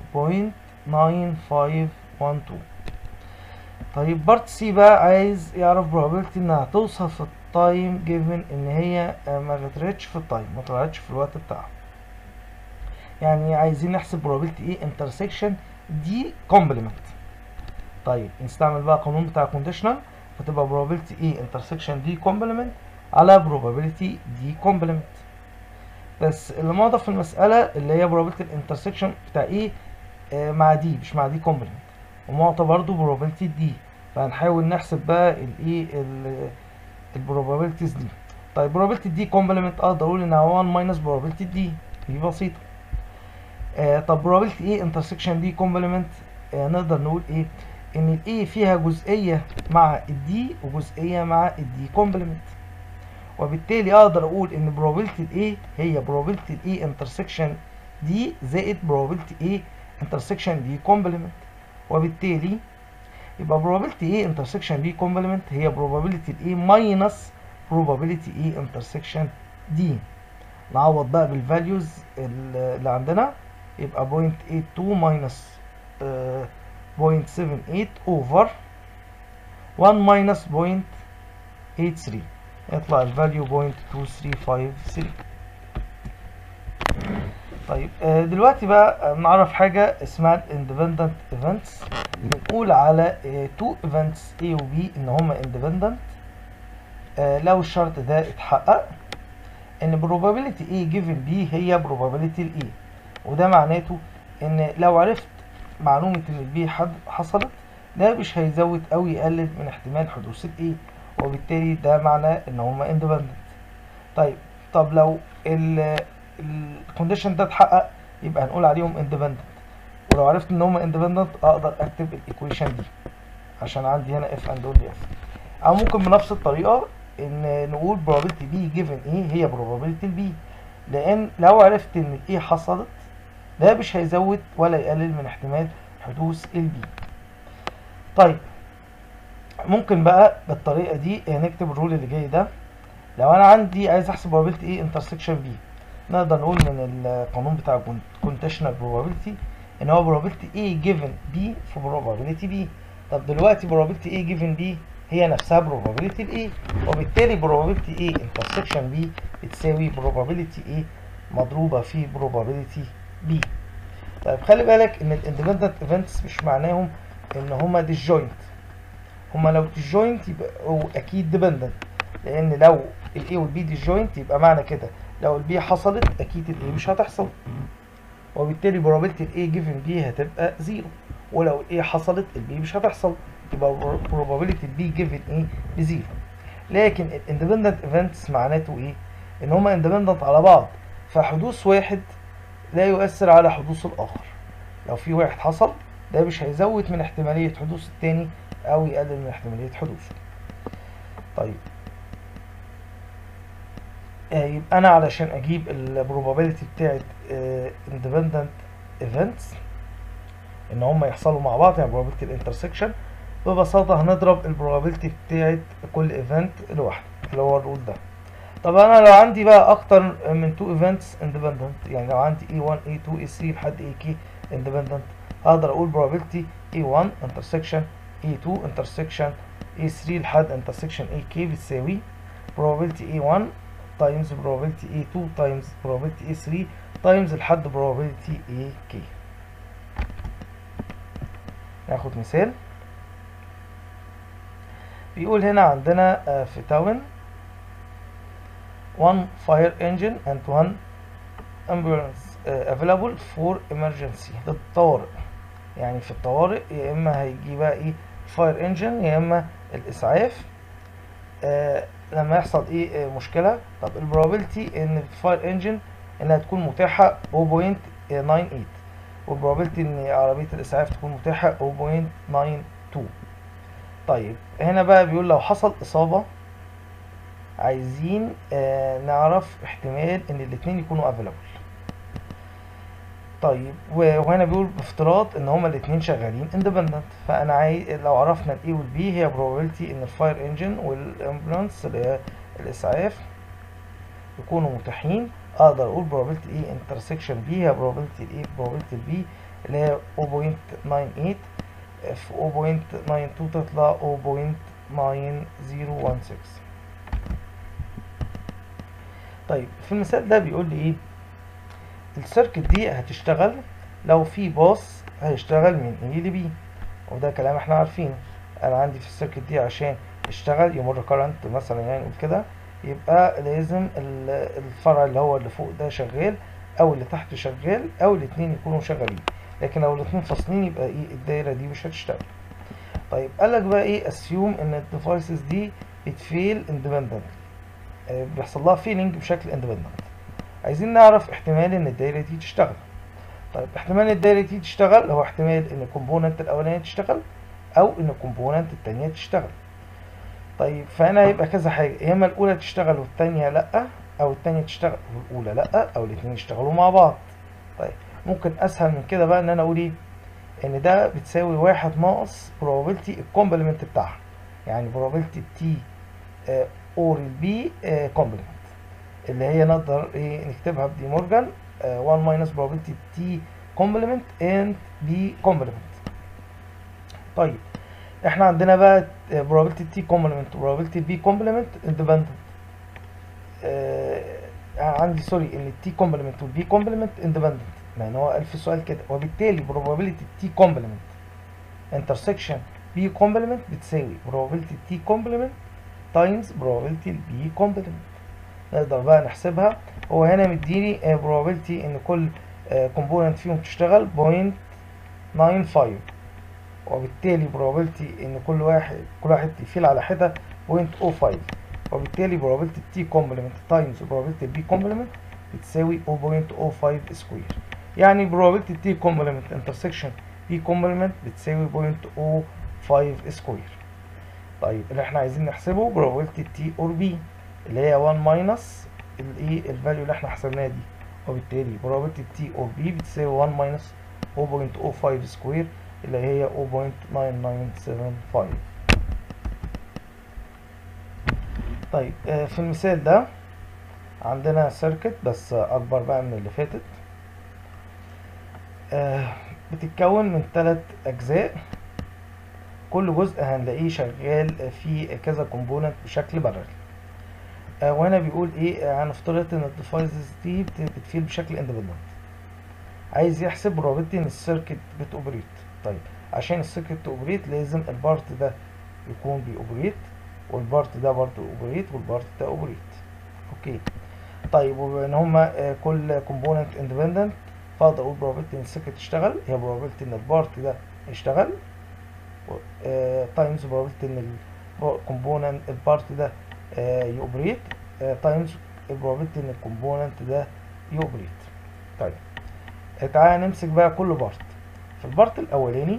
0.9512 طيب بارت سي بقى عايز يعرف probability انها توصل في التايم جيفن ان هي ما غترتش في التايم ما طلعتش في الوقت بتاعها يعني عايزين نحسب probability ايه intersection دي complement طيب نستعمل بقى القانون بتاع conditional فتبقى probability ايه intersection دي complement على probability دي complement بس اللي ماضى في المسألة اللي هي probability الانترسكشن بتاع ايه آه مع دي مش مع دي complement ومعطى برضو probability دي فهنحاول نحسب بقى الايه البروبابيلتيز دي طيب probability دي complement اقدر اقول انها 1 minus probability دي دي بسيطة آه طب probability ايه intersection دي complement آه نقدر نقول ايه ان الايه فيها جزئية مع الدي وجزئية مع الدي complement وبالتالي اقدر اقول ان probability الايه هي probability الايه intersection دي زائد probability ايه intersection دي complement وبالتالي يبقى probability A intersection B complement هي probability A minus probability A intersection D نعوض بقى بالفاليوز اللي عندنا يبقى 0.82 minus uh, 0.78 over 1 minus 0.83 يطلع الفاليو 0.2353 طيب دلوقتي بقى نعرف حاجة اسمها independent events بنقول على two events A و B ان هما independent لو الشرط ده اتحقق ان probability A given B هي probability ال A وده معناته ان لو عرفت معلومة ان ال B حصلت ده مش هيزود او يقلل من احتمال حدوث ال A وبالتالي ده معناه ان هما independent طيب طب لو ال الكونديشن ده اتحقق يبقى هنقول عليهم اندبندنت ولو عرفت ان هم اندبندنت اقدر اكتب الايكويشن دي عشان عندي هنا اف اند اونلي اف او ممكن بنفس الطريقه ان نقول probability b given a هي probability b لان لو عرفت ان ال a حصلت ده مش هيزود ولا يقلل من احتمال حدوث ال b طيب ممكن بقى بالطريقه دي نكتب الرول اللي جاي ده لو انا عندي عايز احسب probability a intersection b نقدر نقول من القانون بتاع conditional probability ان هو probability a given b في probability b طب دلوقتي probability a given b هي نفسها probability ال A وبالتالي probability A intersection B بتساوي probability A مضروبة في probability B طيب خلي بالك ان ال independent events مش معناهم ان هما disjoint هما لو disjoint يبقى اكيد dependent لان لو ال A وال B disjoint يبقى معنى كده لو ال B حصلت اكيد ال A مش هتحصل وبالتالي probability ال A given B هتبقى زيرو ولو ال A حصلت ال B مش هتحصل يبقى probability B given A بزيرو لكن ال independent events معناته ايه؟ ان هما independent على بعض فحدوث واحد لا يؤثر على حدوث الآخر لو في واحد حصل ده مش هيزود من احتمالية حدوث التاني أو يقلل من احتمالية حدوثه طيب آه يبقى أنا علشان أجيب ال probability بتاعت آه independent events إن هما يحصلوا مع بعض يعني probability الانترسكشن ببساطة هنضرب ال probability بتاعت كل event لوحده اللي هو الرول ده طب انا لو عندي بقى اكتر من 2 events independent يعني لو عندي A1 A2 A3 لحد AK independent اقدر اقول probability A1 intersection A2 intersection A3 لحد intersection AK بتساوي probability A1 times probability A2 times probability A3 times لحد probability AK ناخد مثال بيقول هنا عندنا في تاون one fire engine and one ambulance uh, available for emergency للطوارئ يعني في الطوارئ يا اما هيجي بقى ايه fire engine يا اما الاسعاف آه لما يحصل ايه آه مشكلة طب البروبابيلتي ان الفاير انجن انها تكون متاحة 0.98 والبروبابيلتي ان عربية الاسعاف تكون متاحة 0.92 طيب هنا بقى بيقول لو حصل اصابة عايزين آه نعرف احتمال ان الاتنين يكونوا available طيب وهنا بيقول بافتراض ان هما الاتنين شغالين independent فانا عايز لو عرفنا ال A وال B هي probability ان الفاير انجن والامبولانس اللي هي الاسعاف يكونوا متاحين اقدر اقول probability A intersection B هي probability ال A probability ال B اللي هي 0.98 في 0.92 تطلع 0.9016 طيب في المثال ده بيقول لي ايه السيركت دي هتشتغل لو في باص هيشتغل من A ل B وده كلام احنا عارفينه انا عندي في السيركت دي عشان يشتغل يمر كارنت مثلا يعني نقول كده يبقى لازم الفرع اللي هو اللي فوق ده شغال او اللي تحته شغال او الاتنين يكونوا شغالين لكن لو الاتنين فاصلين يبقى ايه الدايره دي مش هتشتغل طيب قال لك بقى ايه اسيوم ان الديفايسز دي بتفيل اندبندنت بيحصل لها فيلينج بشكل اندبندنت عايزين نعرف احتمال ان الدايره دي تشتغل طيب احتمال ان الدايره دي تشتغل هو احتمال ان الكومبوننت الاولانيه تشتغل او ان الكومبوننت الثانيه تشتغل طيب فهنا هيبقى كذا حاجه يا اما الاولى تشتغل والثانيه لا او الثانيه تشتغل والاولى لا او الاثنين يشتغلوا مع بعض طيب ممكن اسهل من كده بقى ان انا اقول ايه ان ده بتساوي واحد ناقص probability الكومبلمنت بتاعها يعني probability t اور البي كومبلمنت اللي هي نقدر ايه نكتبها بدي مورجان 1 ماينس probability t complement and b complement طيب احنا عندنا بقى probability t complement و probability b complement independent آه عندي سوري ان التي complement والبي complement independent يعني هو قال في السؤال كده وبالتالي probability t complement intersection b complement بتساوي probability t complement times probability b complement نقدر بقى نحسبها هو هنا مديني probability ان كل component فيهم تشتغل 0.95 وبالتالي probability ان كل واحد كل واحد يفيل على حدة 0.05 وبالتالي probability t complement times probability b complement بتساوي 0.05 سكوير يعني probability T complement intersection P complement بتساوي 0.05 سكوير طيب اللي احنا عايزين نحسبه probability T or B اللي هي 1 minus الايه الفاليو اللي احنا حسبناها دي وبالتالي probability T or B بتساوي 1 minus 0.05 سكوير اللي هي 0.9975 طيب آه في المثال ده عندنا سيركت بس اكبر بقى من اللي فاتت آه بتتكون من ثلاث اجزاء كل جزء هنلاقيه شغال في كذا كومبوننت بشكل بارل آه وهنا بيقول ايه هنفترض ان الديفايسز دي بتفيل بشكل اندبندنت عايز يحسب probability ان السيركت بتوبريت طيب عشان السيركت توبريت لازم البارت ده يكون بيوبريت والبارت ده برضه اوبريت والبارت ده اوبريت اوكي طيب وبما ان هما كل كومبوننت اندبندنت فاقدر اقول probability ان السيركت تشتغل هي probability ان البارت ده يشتغل تايمز probability ان الكومبوننت البارت ده يوبريت تايمز probability ان الكومبوننت ده يوبريت طيب تعالى نمسك بقى كل بارت في البارت الاولاني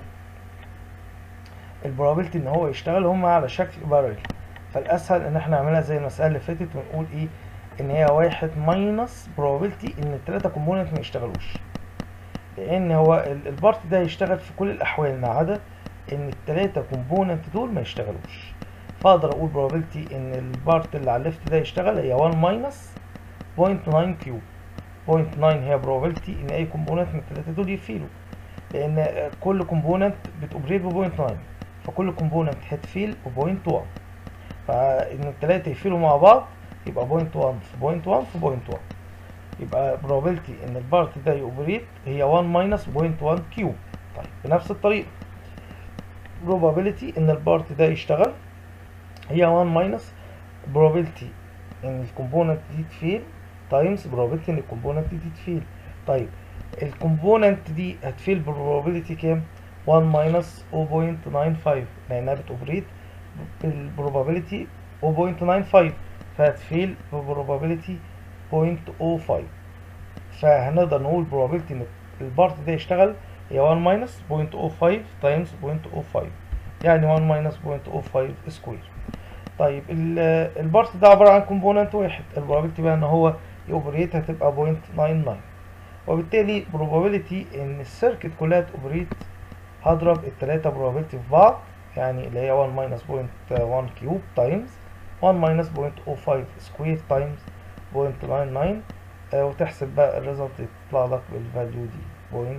البروبابيلتي ان هو يشتغل هما على شكل بارل فالاسهل ان احنا نعملها زي المساله اللي فاتت ونقول ايه ان هي واحد ماينس probability ان التلاتة كومبوننت ما يشتغلوش لان هو البارت ده يشتغل في كل الاحوال ما عدا ان التلاتة كومبوننت دول ما يشتغلوش فاقدر اقول probability ان البارت اللي على الليفت ده يشتغل هي 1 ماينس 0.9 كيوب 0.9 هي probability ان اي كومبوننت من التلاتة دول يفيلوا لان كل كومبوننت بتوبريت ب 0.9 فكل كومبوننت هتفيل ب 0.1 فان التلاتة يفيلوا مع بعض يبقى 0.1 في 0.1 في 0.1 يبقى probability ان البارت ده يوبريت هي 1 ماينس 0.1 كيوب طيب بنفس الطريقة probability ان البارت ده يشتغل هي 1 ماينس probability ان الكومبوننت دي تفيل تايمز probability ان الكومبوننت دي تفيل طيب الكومبوننت دي هتفيل بالبروبابيلتي كام 1 ماينس 0.95 لانها بتوبريت بالبروبابيلتي 0.95 فهتفيل ببروبابيلتي 0.05 فهنقدر نقول probability ان البارت ده يشتغل هي 1 ماينس 0.05 تايمز 0.05 يعني 1 ماينس 0.05 سكوير طيب البارت ده عبارة عن كومبوننت واحد البروبابيلتي بقى ان هو يوبريت هتبقى 0.99 وبالتالي probability ان السيركت كلها توبريت هضرب التلاتة probability في بعض يعني اللي هي 1 minus 0.1 كيوب تايمز 1 minus 0.05 سكوير تايمز 0.99 آه وتحسب بقى الريزلت يطلع لك بالفاليو دي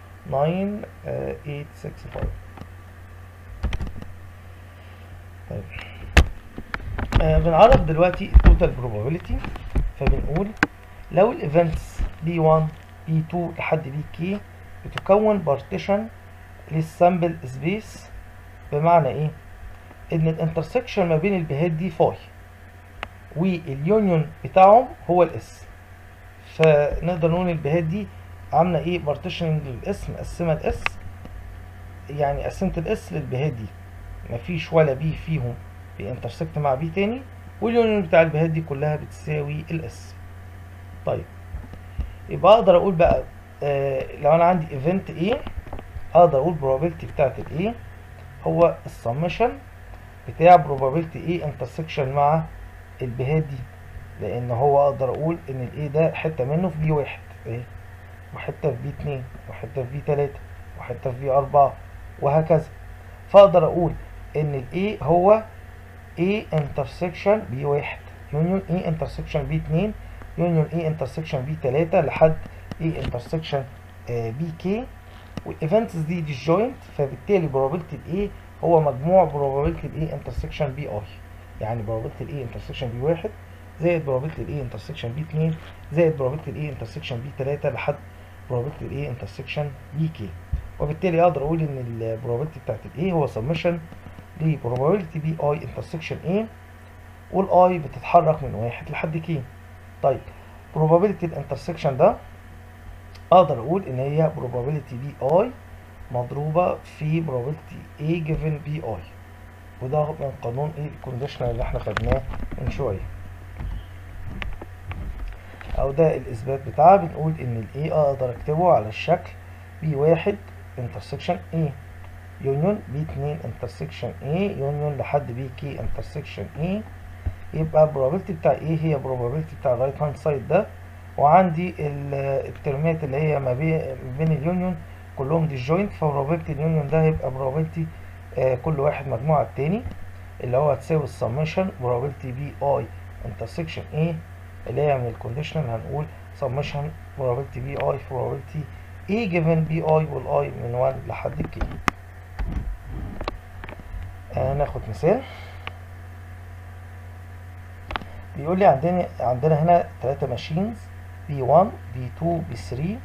0.9865 طيب آه بنعرف دلوقتي total probability فبنقول لو الايفنتس B1 B2 لحد BK بتكون بارتيشن للسامبل سبيس بمعنى ايه ان الانترسكشن ما بين البيهات دي فاي واليونيون بتاعهم هو الاس فنقدر نقول البيهات دي عامله ايه بارتيشننج للاس مقسمه الاس يعني قسمت الاس للبيهات دي مفيش ولا بي فيهم بينترسكت مع بي تاني واليونيون بتاع البيهات دي كلها بتساوي الاس طيب يبقى اقدر اقول بقى آه لو انا عندي ايفنت ايه اقدر اقول probability بتاعت الايه هو السمشن بتاع probability ايه انترسكشن مع البيهات دي لان هو اقدر اقول ان الايه ده حته منه في بي واحد اهي وحته في بي اتنين وحته في بي تلاته وحته في بي اربعه وهكذا فاقدر اقول ان الايه هو A intersection بي واحد يونيون A intersection بي اتنين يونيون A intersection بي تلاتة لحد A intersection بي كي والايفنتس دي disjoint فبالتالي probability ال A هو مجموع probability ال A intersection بي اي يعني probability ال A intersection بي واحد زائد probability ال A intersection بي اتنين زائد probability ال A intersection بي تلاتة لحد probability ال A intersection بي كي وبالتالي اقدر اقول ان ال probability بتاعت ال A هو summation ل probability بي اي intersection A والاي بتتحرك من واحد لحد كي طيب probability الانترسكشن ده اقدر اقول ان هي probability بي اي مضروبة في probability A given بي اي وده من قانون ايه الكونديشنال اللي احنا خدناه من شوية او ده الاثبات بتاعها بنقول ان الاي اقدر اكتبه على الشكل بي واحد انترسكشن اي يونيون بي اتنين انترسكشن اي يونيون لحد بي كي انترسكشن اي يبقى البروبابيلتي بتاع ايه هي probability بتاع الرايت هاند سايد ده وعندي الترمات اللي هي ما بين اليونيون كلهم دي جوينت فبروبابيلتي اليونيون ده هيبقى probability آه كل واحد مجموعة التاني اللي هو هتساوي السمشن probability بي اي انترسكشن ايه اللي هي من الكونديشنال هنقول summation probability بي اي probability A given بي اي والاي من 1 لحد كي آه ناخد مثال بيقول لي عندنا عندنا هنا ثلاثة ماشينز بي 1 بي 2 بي 3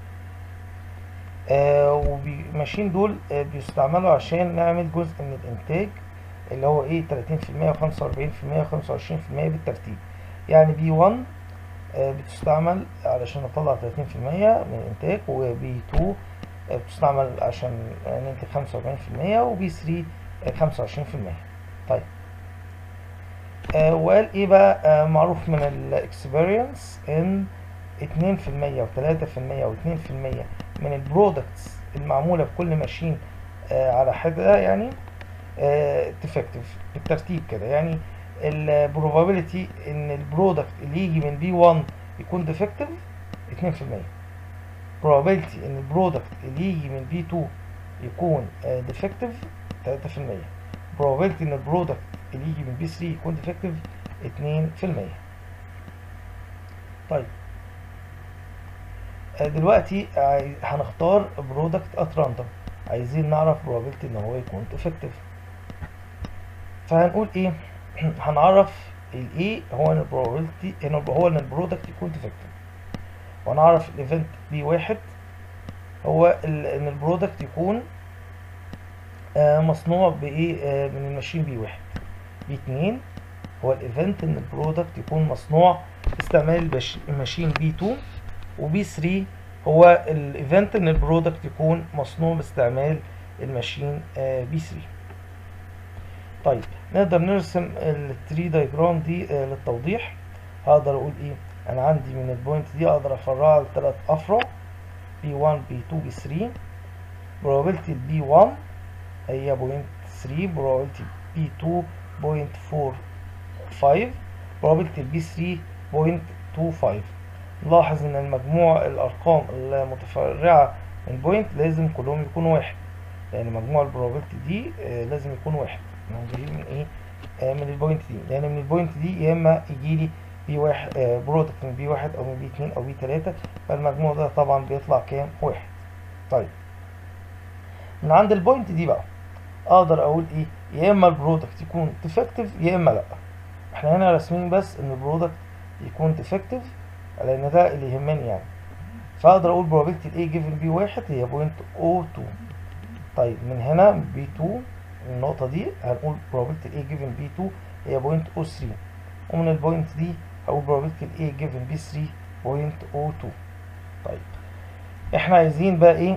آه وماشين دول آه بيستعملوا عشان نعمل جزء من الانتاج اللي هو ايه 30% و45% و25% بالترتيب يعني بي 1 آه بتستعمل علشان نطلع 30% من الانتاج وبي 2 آه بتستعمل عشان ننتج 45% وبي 3 آه 25% طيب آه وقال ايه بقى آه معروف من الاكسبيرينس ان 2% و3% و2% من البرودكتس المعموله بكل ماشين آه على حده يعني ديفكتيف بالترتيب كده يعني البروبابيلتي ان البرودكت اللي يجي من بي 1 يكون ديفكتيف 2% probability ان البرودكت اللي يجي من بي 2 يكون ديفكتيف 3% probability ان البرودكت اللي يجي من بي 3 يكون ديفكتيف 2% طيب دلوقتي هنختار برودكت ات راندوم عايزين نعرف probability ان هو يكون ديفكتيف فهنقول ايه هنعرف الايه هو ان البروبابيلتي هو ان البرودكت يكون ديفكتيف ونعرف الايفنت بي واحد هو ان البرودكت يكون آه مصنوع بايه آه من الماشين بي واحد بي اتنين هو الايفنت ان البرودكت يكون مصنوع باستعمال الماشين بي 2 وبي 3 هو الايفنت ان البرودكت يكون مصنوع باستعمال الماشين آه بي 3 طيب نقدر نرسم التري دايجرام دي آه للتوضيح هقدر اقول ايه انا عندي من البوينت دي اقدر افرعها لثلاث افرع بي 1 بي 2 بي 3 probability بي 1 هي بوينت 3 probability بي 2 بوينت 4 5 probability بي 3 بوينت 2 5 نلاحظ ان المجموع الارقام المتفرعه من بوينت لازم كلهم يكونوا واحد يعني مجموع البروبابيلتي دي آه لازم يكون واحد جايين من ايه آه من البوينت دي يعني من البوينت دي يا اما يجي لي بي واحد آه برودكت من بي واحد او من بي اتنين او بي تلاتة فالمجموع ده طبعا بيطلع كام واحد طيب من عند البوينت دي بقى اقدر اقول ايه يا اما البرودكت يكون ديفكتيف يا اما لا احنا هنا راسمين بس ان البرودكت يكون ديفكتيف لان ده اللي يهمني يعني فاقدر اقول probability الاي جيفن بي واحد هي بوينت او 2 طيب من هنا بي 2 النقطة دي هنقول probability الاي جيفن بي 2 هي بوينت او 3 ومن البوينت دي هقول probability الاي جيفن بي 3 بوينت او 2 طيب احنا عايزين بقى ايه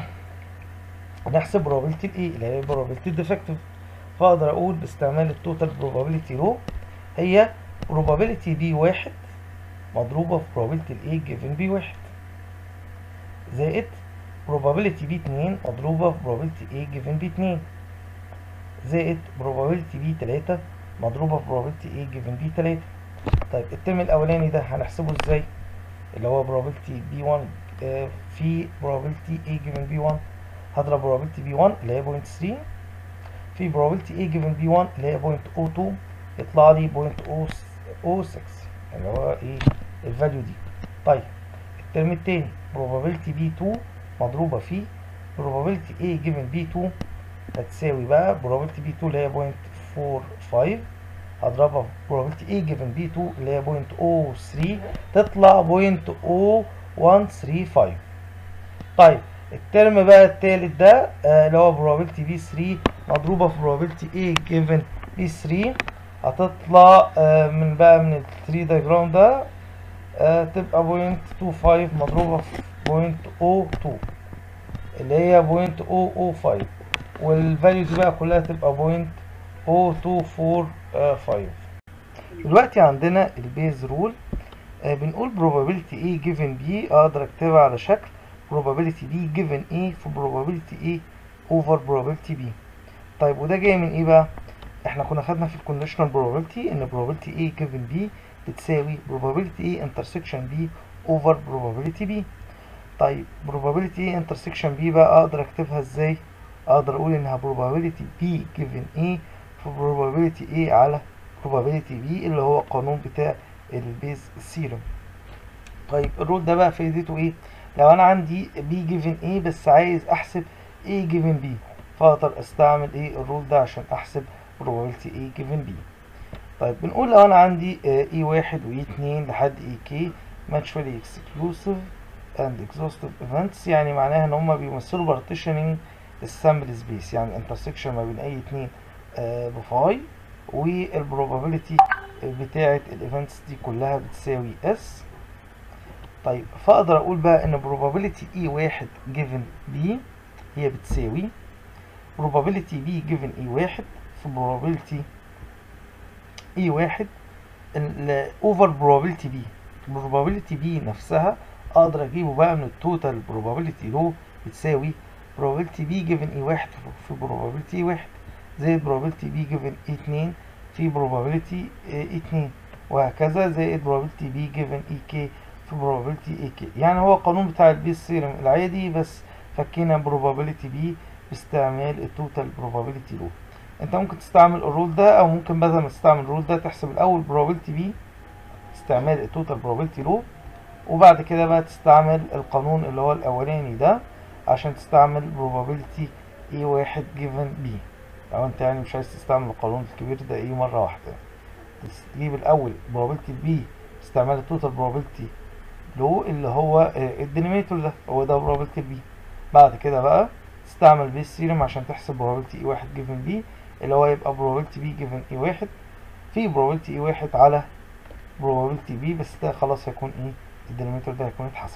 نحسب probability الاي اللي هي probability defective فاقدر اقول باستعمال التوتال probability رو هي probability بي واحد مضروبة في probability ال A given B واحد زائد probability B اتنين مضروبة في probability A given B اتنين زائد probability B تلاتة مضروبة في probability A given B تلاتة طيب الترم الأولاني ده هنحسبه ازاي؟ اللي هو probability B1 آه في probability A given B1 هضرب probability B1 اللي هي 0.3 في probability A given B1 اللي هي 0.02 يطلع لي 0.06 اللي هو ايه الفاليو دي طيب الترم التاني probability B2 مضروبة في probability A given B2 هتساوي بقى probability B2 اللي هي 0.45 هضربها في probability A given B2 اللي هي 0.03 تطلع 0.0135 طيب الترم بقى التالت ده آه اللي هو probability B3 مضروبة في probability A given B3 هتطلع آه من بقى من ال 3 دايجرام ده آه تبقى بوينت 25 مضروبة في بوينت او 2 اللي هي بوينت او او 5 والفاليو دي بقى كلها تبقى بوينت او 245 دلوقتي عندنا البيز رول آه بنقول probability A given B اقدر اكتبها على شكل probability B given A في probability A over probability B طيب وده جاي من ايه بقى احنا كنا خدنا في الكونديشنال probability ان probability A given B بتساوي probability A intersection B over probability B طيب probability A intersection B بقى اقدر اكتبها ازاي اقدر اقول انها probability B given A في probability A على probability B اللي هو القانون بتاع البيز سيرم طيب الرول ده بقى فايدته ايه لو انا عندي B given A بس عايز احسب A given B فاقدر استعمل ايه الرول ده عشان احسب probability A given B طيب بنقول لو انا عندي E واحد و E اتنين لحد E k mutually exclusive and exhaustive events يعني معناها ان هما بيمثلوا partitioning السامبل سبيس يعني intersection ما بين اي اتنين آه بفاي والبروبابيلتي بتاعة الايفنتس دي كلها بتساوي اس طيب فاقدر اقول بقى ان probability E واحد given B هي بتساوي probability B given E واحد في probability E واحد over probability B probability B نفسها اقدر اجيبه بقى من التوتال probability لو بتساوي probability B given E واحد في probability E واحد زائد probability B given E اتنين في probability E اتنين وهكذا زائد probability B given E k في probability E k يعني هو القانون بتاع البيس سيرم العادي بس فكينا probability B باستعمال التوتال probability لو انت ممكن تستعمل الرول ده او ممكن بدل ما تستعمل الرول ده تحسب الاول probability B استعمال التوتال probability لو وبعد كده بقى تستعمل القانون اللي هو الاولاني ده عشان تستعمل probability E واحد given B لو انت يعني مش عايز تستعمل القانون الكبير ده ايه مرة واحدة تجيب الاول probability B استعمال التوتال probability لو اللي هو الدينيميتور ده هو ده probability B بعد كده بقى تستعمل بيس سيرم عشان تحسب probability E واحد given B اللي هو يبقى probability B given E واحد في probability E واحد على probability B بس ده خلاص هيكون ايه الدينيميتور ده هيكون اتحسب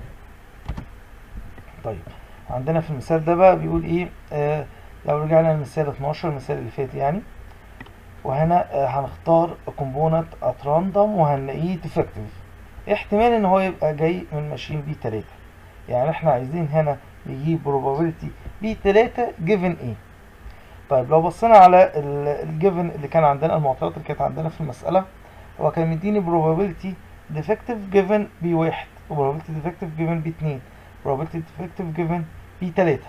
طيب عندنا في المثال ده بقى بيقول ايه آه لو رجعنا للمثال 12 المثال اللي فات يعني وهنا آه هنختار كومبوننت ات راندوم وهنلاقيه ديفكتيف احتمال ان هو يبقى جاي من ماشين بي 3 يعني احنا عايزين هنا نجيب probability بي 3 given ايه طيب لو بصينا على الجيفن اللي كان عندنا المعطيات اللي كانت عندنا في المسألة هو كان مديني probability defective given بي واحد probability defective given بي اتنين probability defective given بي تلاتة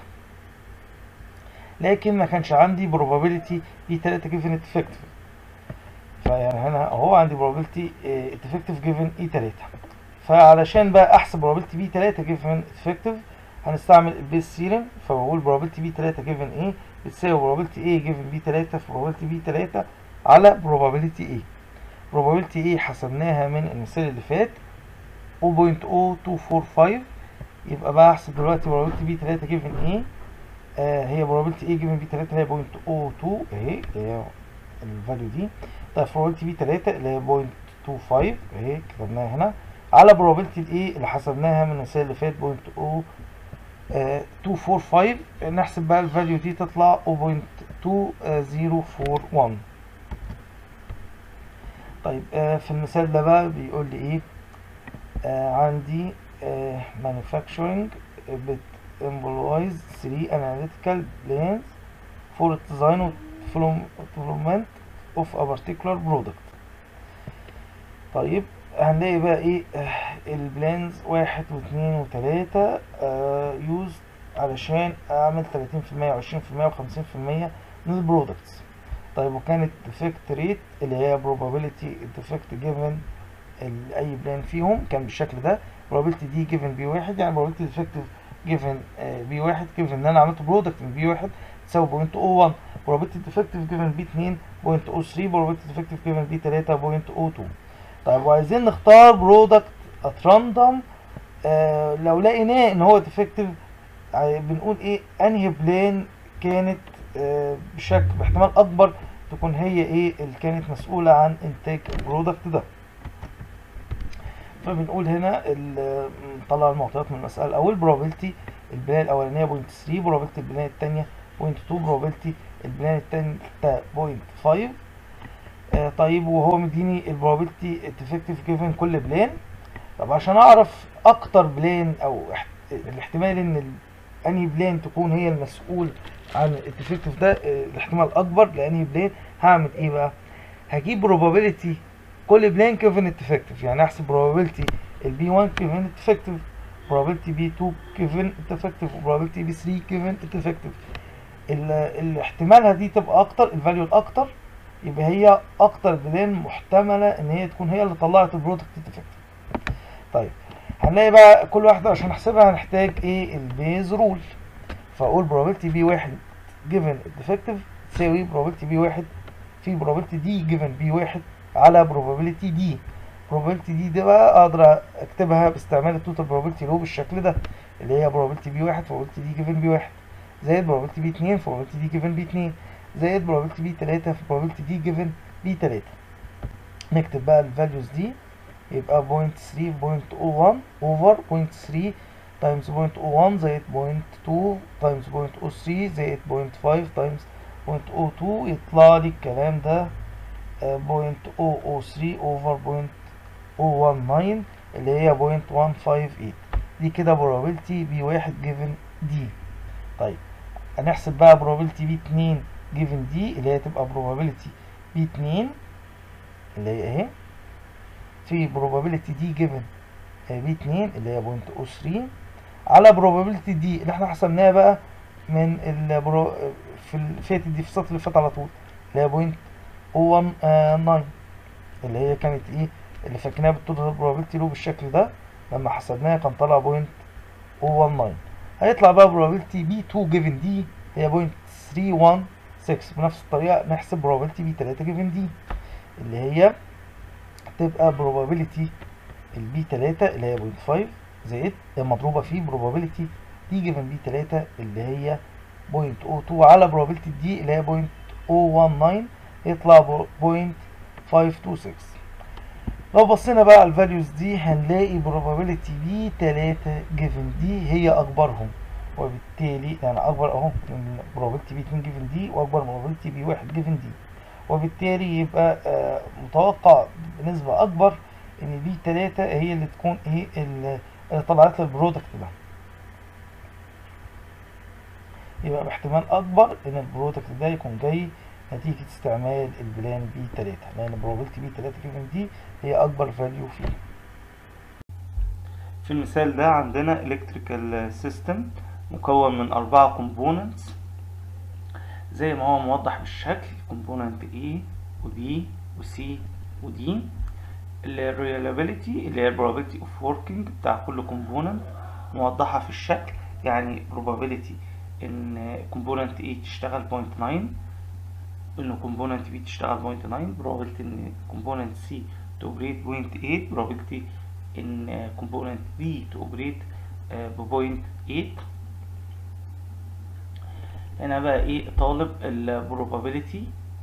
لكن ما كانش عندي probability بي تلاتة given defective فيعني هنا اهو عندي probability defective given اي تلاتة فعلشان بقى احسب probability بي تلاتة given defective هنستعمل البيس سيرم فبقول probability بي تلاتة given ايه بتساوي probability A given بي تلاتة في probability بي تلاتة على probability A probability A حسبناها من المثال اللي فات 0.0245 يبقى بقى احسب دلوقتي probability بي تلاتة given A آه هي probability A given بي تلاتة اللي هي 0.02 اهي اللي هي الفاليو دي طيب probability بي تلاتة اللي هي 0.25 اهي كتبناها هنا على probability ال A اللي حسبناها من المثال اللي فات 0.0 Uh, 245 نحسب بقى الفاليو دي تطلع 0.2041 طيب uh, في المثال ده بقى بيقول لي ايه uh, عندي manufacturing بت employs 3 analytical planes for design and development of a particular product طيب هنلاقي بقى ايه البلانز واحد واثنين وتلاتة يوز علشان اعمل تلاتين في المية وعشرين في المية وخمسين في المية من البرودكتس طيب وكانت defect rate اللي هي probability defect given اي بلان فيهم كان بالشكل ده probability دي given بي واحد يعني probability defective given بي واحد given ان انا عملت برودكت من بي واحد تساوي بوينت او 1 probability defective given بي اتنين بوينت او 3 probability defective given بي تلاتة بوينت او 2 طيب وعايزين نختار برودكت ات راندوم آه لو لقيناه ان هو ديفكتيف بنقول ايه انهي بلان كانت آه بشكل باحتمال اكبر تكون هي ايه اللي كانت مسؤولة عن انتاج البرودكت ده فبنقول هنا نطلع المعطيات من المسألة الأول probability البلان الأولانية 0.3 probability البلان التانية 0.2 probability البلان التالتة 0.5 آه طيب وهو مديني البروبابيلتي ديفكتيف جيفن كل بلان طب عشان اعرف اكتر بلان او الاحتمال ان انهي بلان تكون هي المسؤول عن الديفكتيف ده الاحتمال اكبر لانهي بلان هعمل ايه بقى هجيب probability كل بلان given الديفكتيف يعني احسب probability البي 1 given الديفكتيف probability بي 2 given الديفكتيف probability بي 3 given الديفكتيف الاحتمالها دي تبقى اكتر الفاليو الاكتر يبقى هي اكتر بلان محتمله ان هي تكون هي اللي طلعت البرودكت الديفكتيف طيب هنلاقي بقى كل واحده عشان نحسبها هنحتاج ايه البيز رول فاقول probability بي 1 given الديفكتيف تساوي probability بي 1 في probability دي given بي 1 على probability دي probability دي دي بقى اقدر اكتبها باستعمال التوتال probability لو بالشكل ده اللي هي probability بي 1 probability دي given بي 1 زائد probability بي 2 probability دي given بي 2 زائد probability بي 3 في probability دي given بي 3 نكتب بقى الفاليوز دي يبقى 0.3 0.01 over 0.3 times 0.01 زائد 0.2 times 0.03 زائد 0.5 times 0.02 يطلع لي الكلام ده 0.003 over 0.019 اللي هي 0.158 دي كده probability بي 1 given دي طيب هنحسب بقى probability بي 2 given دي اللي هي تبقى probability بي 2 اللي هي اهي في probability دي given بي 2 اللي هي 0.03 على probability دي اللي احنا حسبناها بقى من البرو في الفاتت دي في السطر اللي فات على طول اللي هي 0.019 اللي هي كانت ايه اللي فاكرينها بالتوتال probability لو بالشكل ده لما حسبناها كان طالع 0.019 هيطلع بقى probability بي 2 given دي هي 0.316 بنفس الطريقة نحسب probability بي 3 given دي اللي هي تبقى probability البي 3 اللي هي 0.5 زائد مضروبة في probability دي given بي 3 اللي هي 0.02 على probability دي اللي هي 0.019 يطلع 0.526 لو بصينا بقى على الفاليوز دي هنلاقي probability بي 3 given دي هي اكبرهم وبالتالي يعني اكبر اهو من probability بي 2 given دي واكبر من probability بي 1 given دي وبالتالي يبقى آه متوقع بنسبة اكبر ان بي 3 هي اللي تكون ايه اللي طلعت لي البرودكت ده يبقى باحتمال اكبر ان البرودكت ده يكون جاي نتيجة استعمال البلان بي 3 لان probability بي 3 given دي هي اكبر فاليو فيه في المثال ده عندنا electrical system مكون من أربعة components زي ما هو موضح بالشكل component A و B و C و D ال reliability اللي هي probability of working بتاع كل component موضحة في الشكل يعني probability ان component A تشتغل 0.9 ان component B تشتغل 0.9 probability ان component C توبريت 0.8 probability ان component B توبريت ب 0.8 هنا بقى ايه طالب ال probability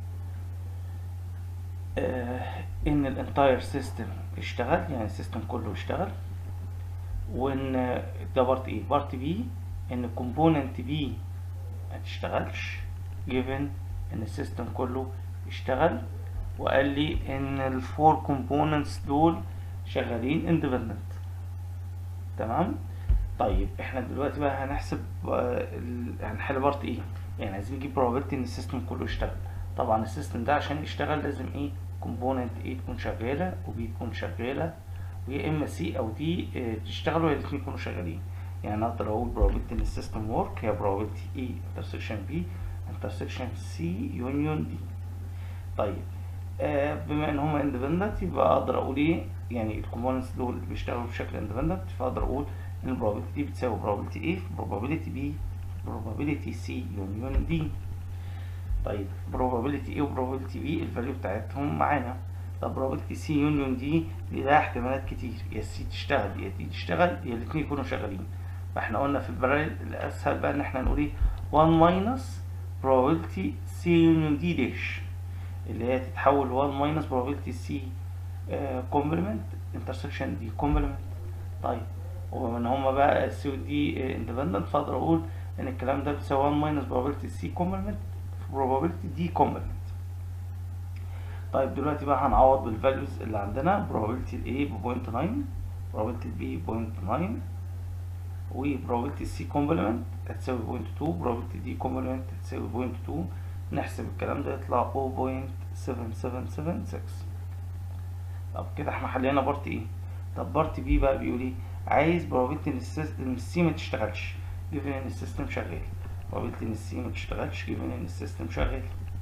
آه ان الانتاير سيستم يشتغل يعني السيستم كله يشتغل وان ده بارت ايه بارت بي ان الكومبوننت بي ما تشتغلش given ان السيستم كله يشتغل وقال لي ان الفور كومبوننتس دول شغالين اندبندنت تمام طيب احنا دلوقتي بقى هنحسب هنحل بارت ايه يعني عايزين نجيب probability ان السيستم كله يشتغل طبعا السيستم ده عشان يشتغل لازم ايه كومبوننت A تكون شغالة و B تكون شغالة ويا اما C او D تشتغلوا يا الاتنين يكونوا شغالين يعني اقدر اقول probability ان السيستم work هي probability A intersection B intersection C union D طيب آه بما ان هما independent يبقى اقدر اقول ايه يعني الكومبوننتس دول بيشتغلوا بشكل independent فاقدر اقول ان البروبابيلتي دي بتساوي probability A في probability B probability C union D طيب probability A و probability B الفاليو بتاعتهم معانا طب probability C union D دي لها احتمالات كتير يا C تشتغل يا D تشتغل يا الاتنين يكونوا شغالين فاحنا قلنا في البرامج الاسهل بقى ان احنا نقول ايه 1 minus probability C union D dash اللي هي تتحول 1 minus probability C uh, complement intersection D complement طيب وبما ان هما بقى C و D independent فاقدر اقول ان الكلام ده بيساوي 1 minus probability C complement probability D complement طيب دلوقتي بقى هنعوض بالفاليوز اللي عندنا probability ال A ب 0.9 probability ال B ب 0.9 و probability ال C complement هتساوي 0.2 probability D complement هتساوي 0.2 نحسب الكلام ده يطلع 0.7776 طب كده احنا حلينا بارت ايه طب بارت بي بقى بيقول ايه عايز probability ان السيستم السي ما تشتغلش given ان السيستم شغال probability ان السي ما تشتغلش given ان السيستم شغال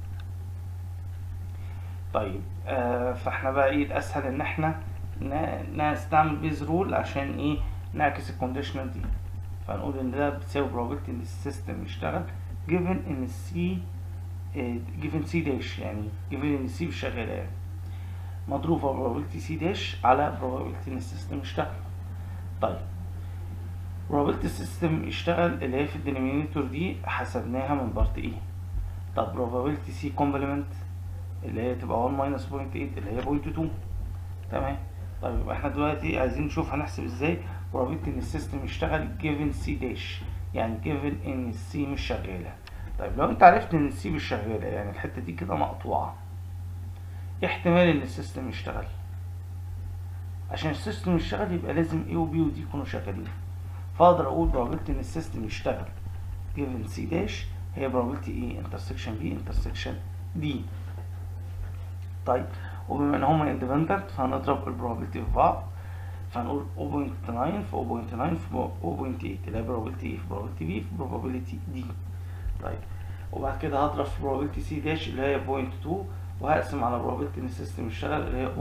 طيب آه فاحنا بقى ايه الاسهل ان احنا نستعمل بيز رول عشان ايه نعكس الكونديشنال دي فنقول ان ده بتساوي probability ان السيستم يشتغل given ان السي given سي داش يعني given ان السي مش شغاله يعني مضروبة probability سي داش على probability ان السيستم يشتغل طيب probability السيستم يشتغل اللي هي في الدينومينيتور دي حسبناها من بارت ايه طب probability سي complement اللي هي تبقى 1 minus 0.8 اللي هي 0.2 تمام طيب يبقى احنا دلوقتي عايزين نشوف هنحسب ازاي probability ان السيستم يشتغل given سي داش يعني given ان السي مش شغاله طيب لو انت عرفت ان السي مش شغاله يعني الحته دي كده مقطوعه احتمال ان السيستم يشتغل عشان السيستم يشتغل يبقى لازم A و B و D يكونوا شغالين فاقدر اقول probability ان السيستم يشتغل given C داش هي probability A intersection B intersection D طيب وبما ان هما independent فهنضرب ال probability في بعض فهنقول 0.9 في 0.9 في 0.8 اللي هي probability A في probability B في probability D طيب وبعد كده هضرب في probability C داش اللي هي 0.2 وهقسم على probability ان السيستم يشتغل اللي هي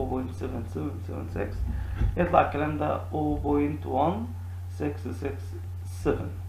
0.7776 يطلع الكلام ده 0.1667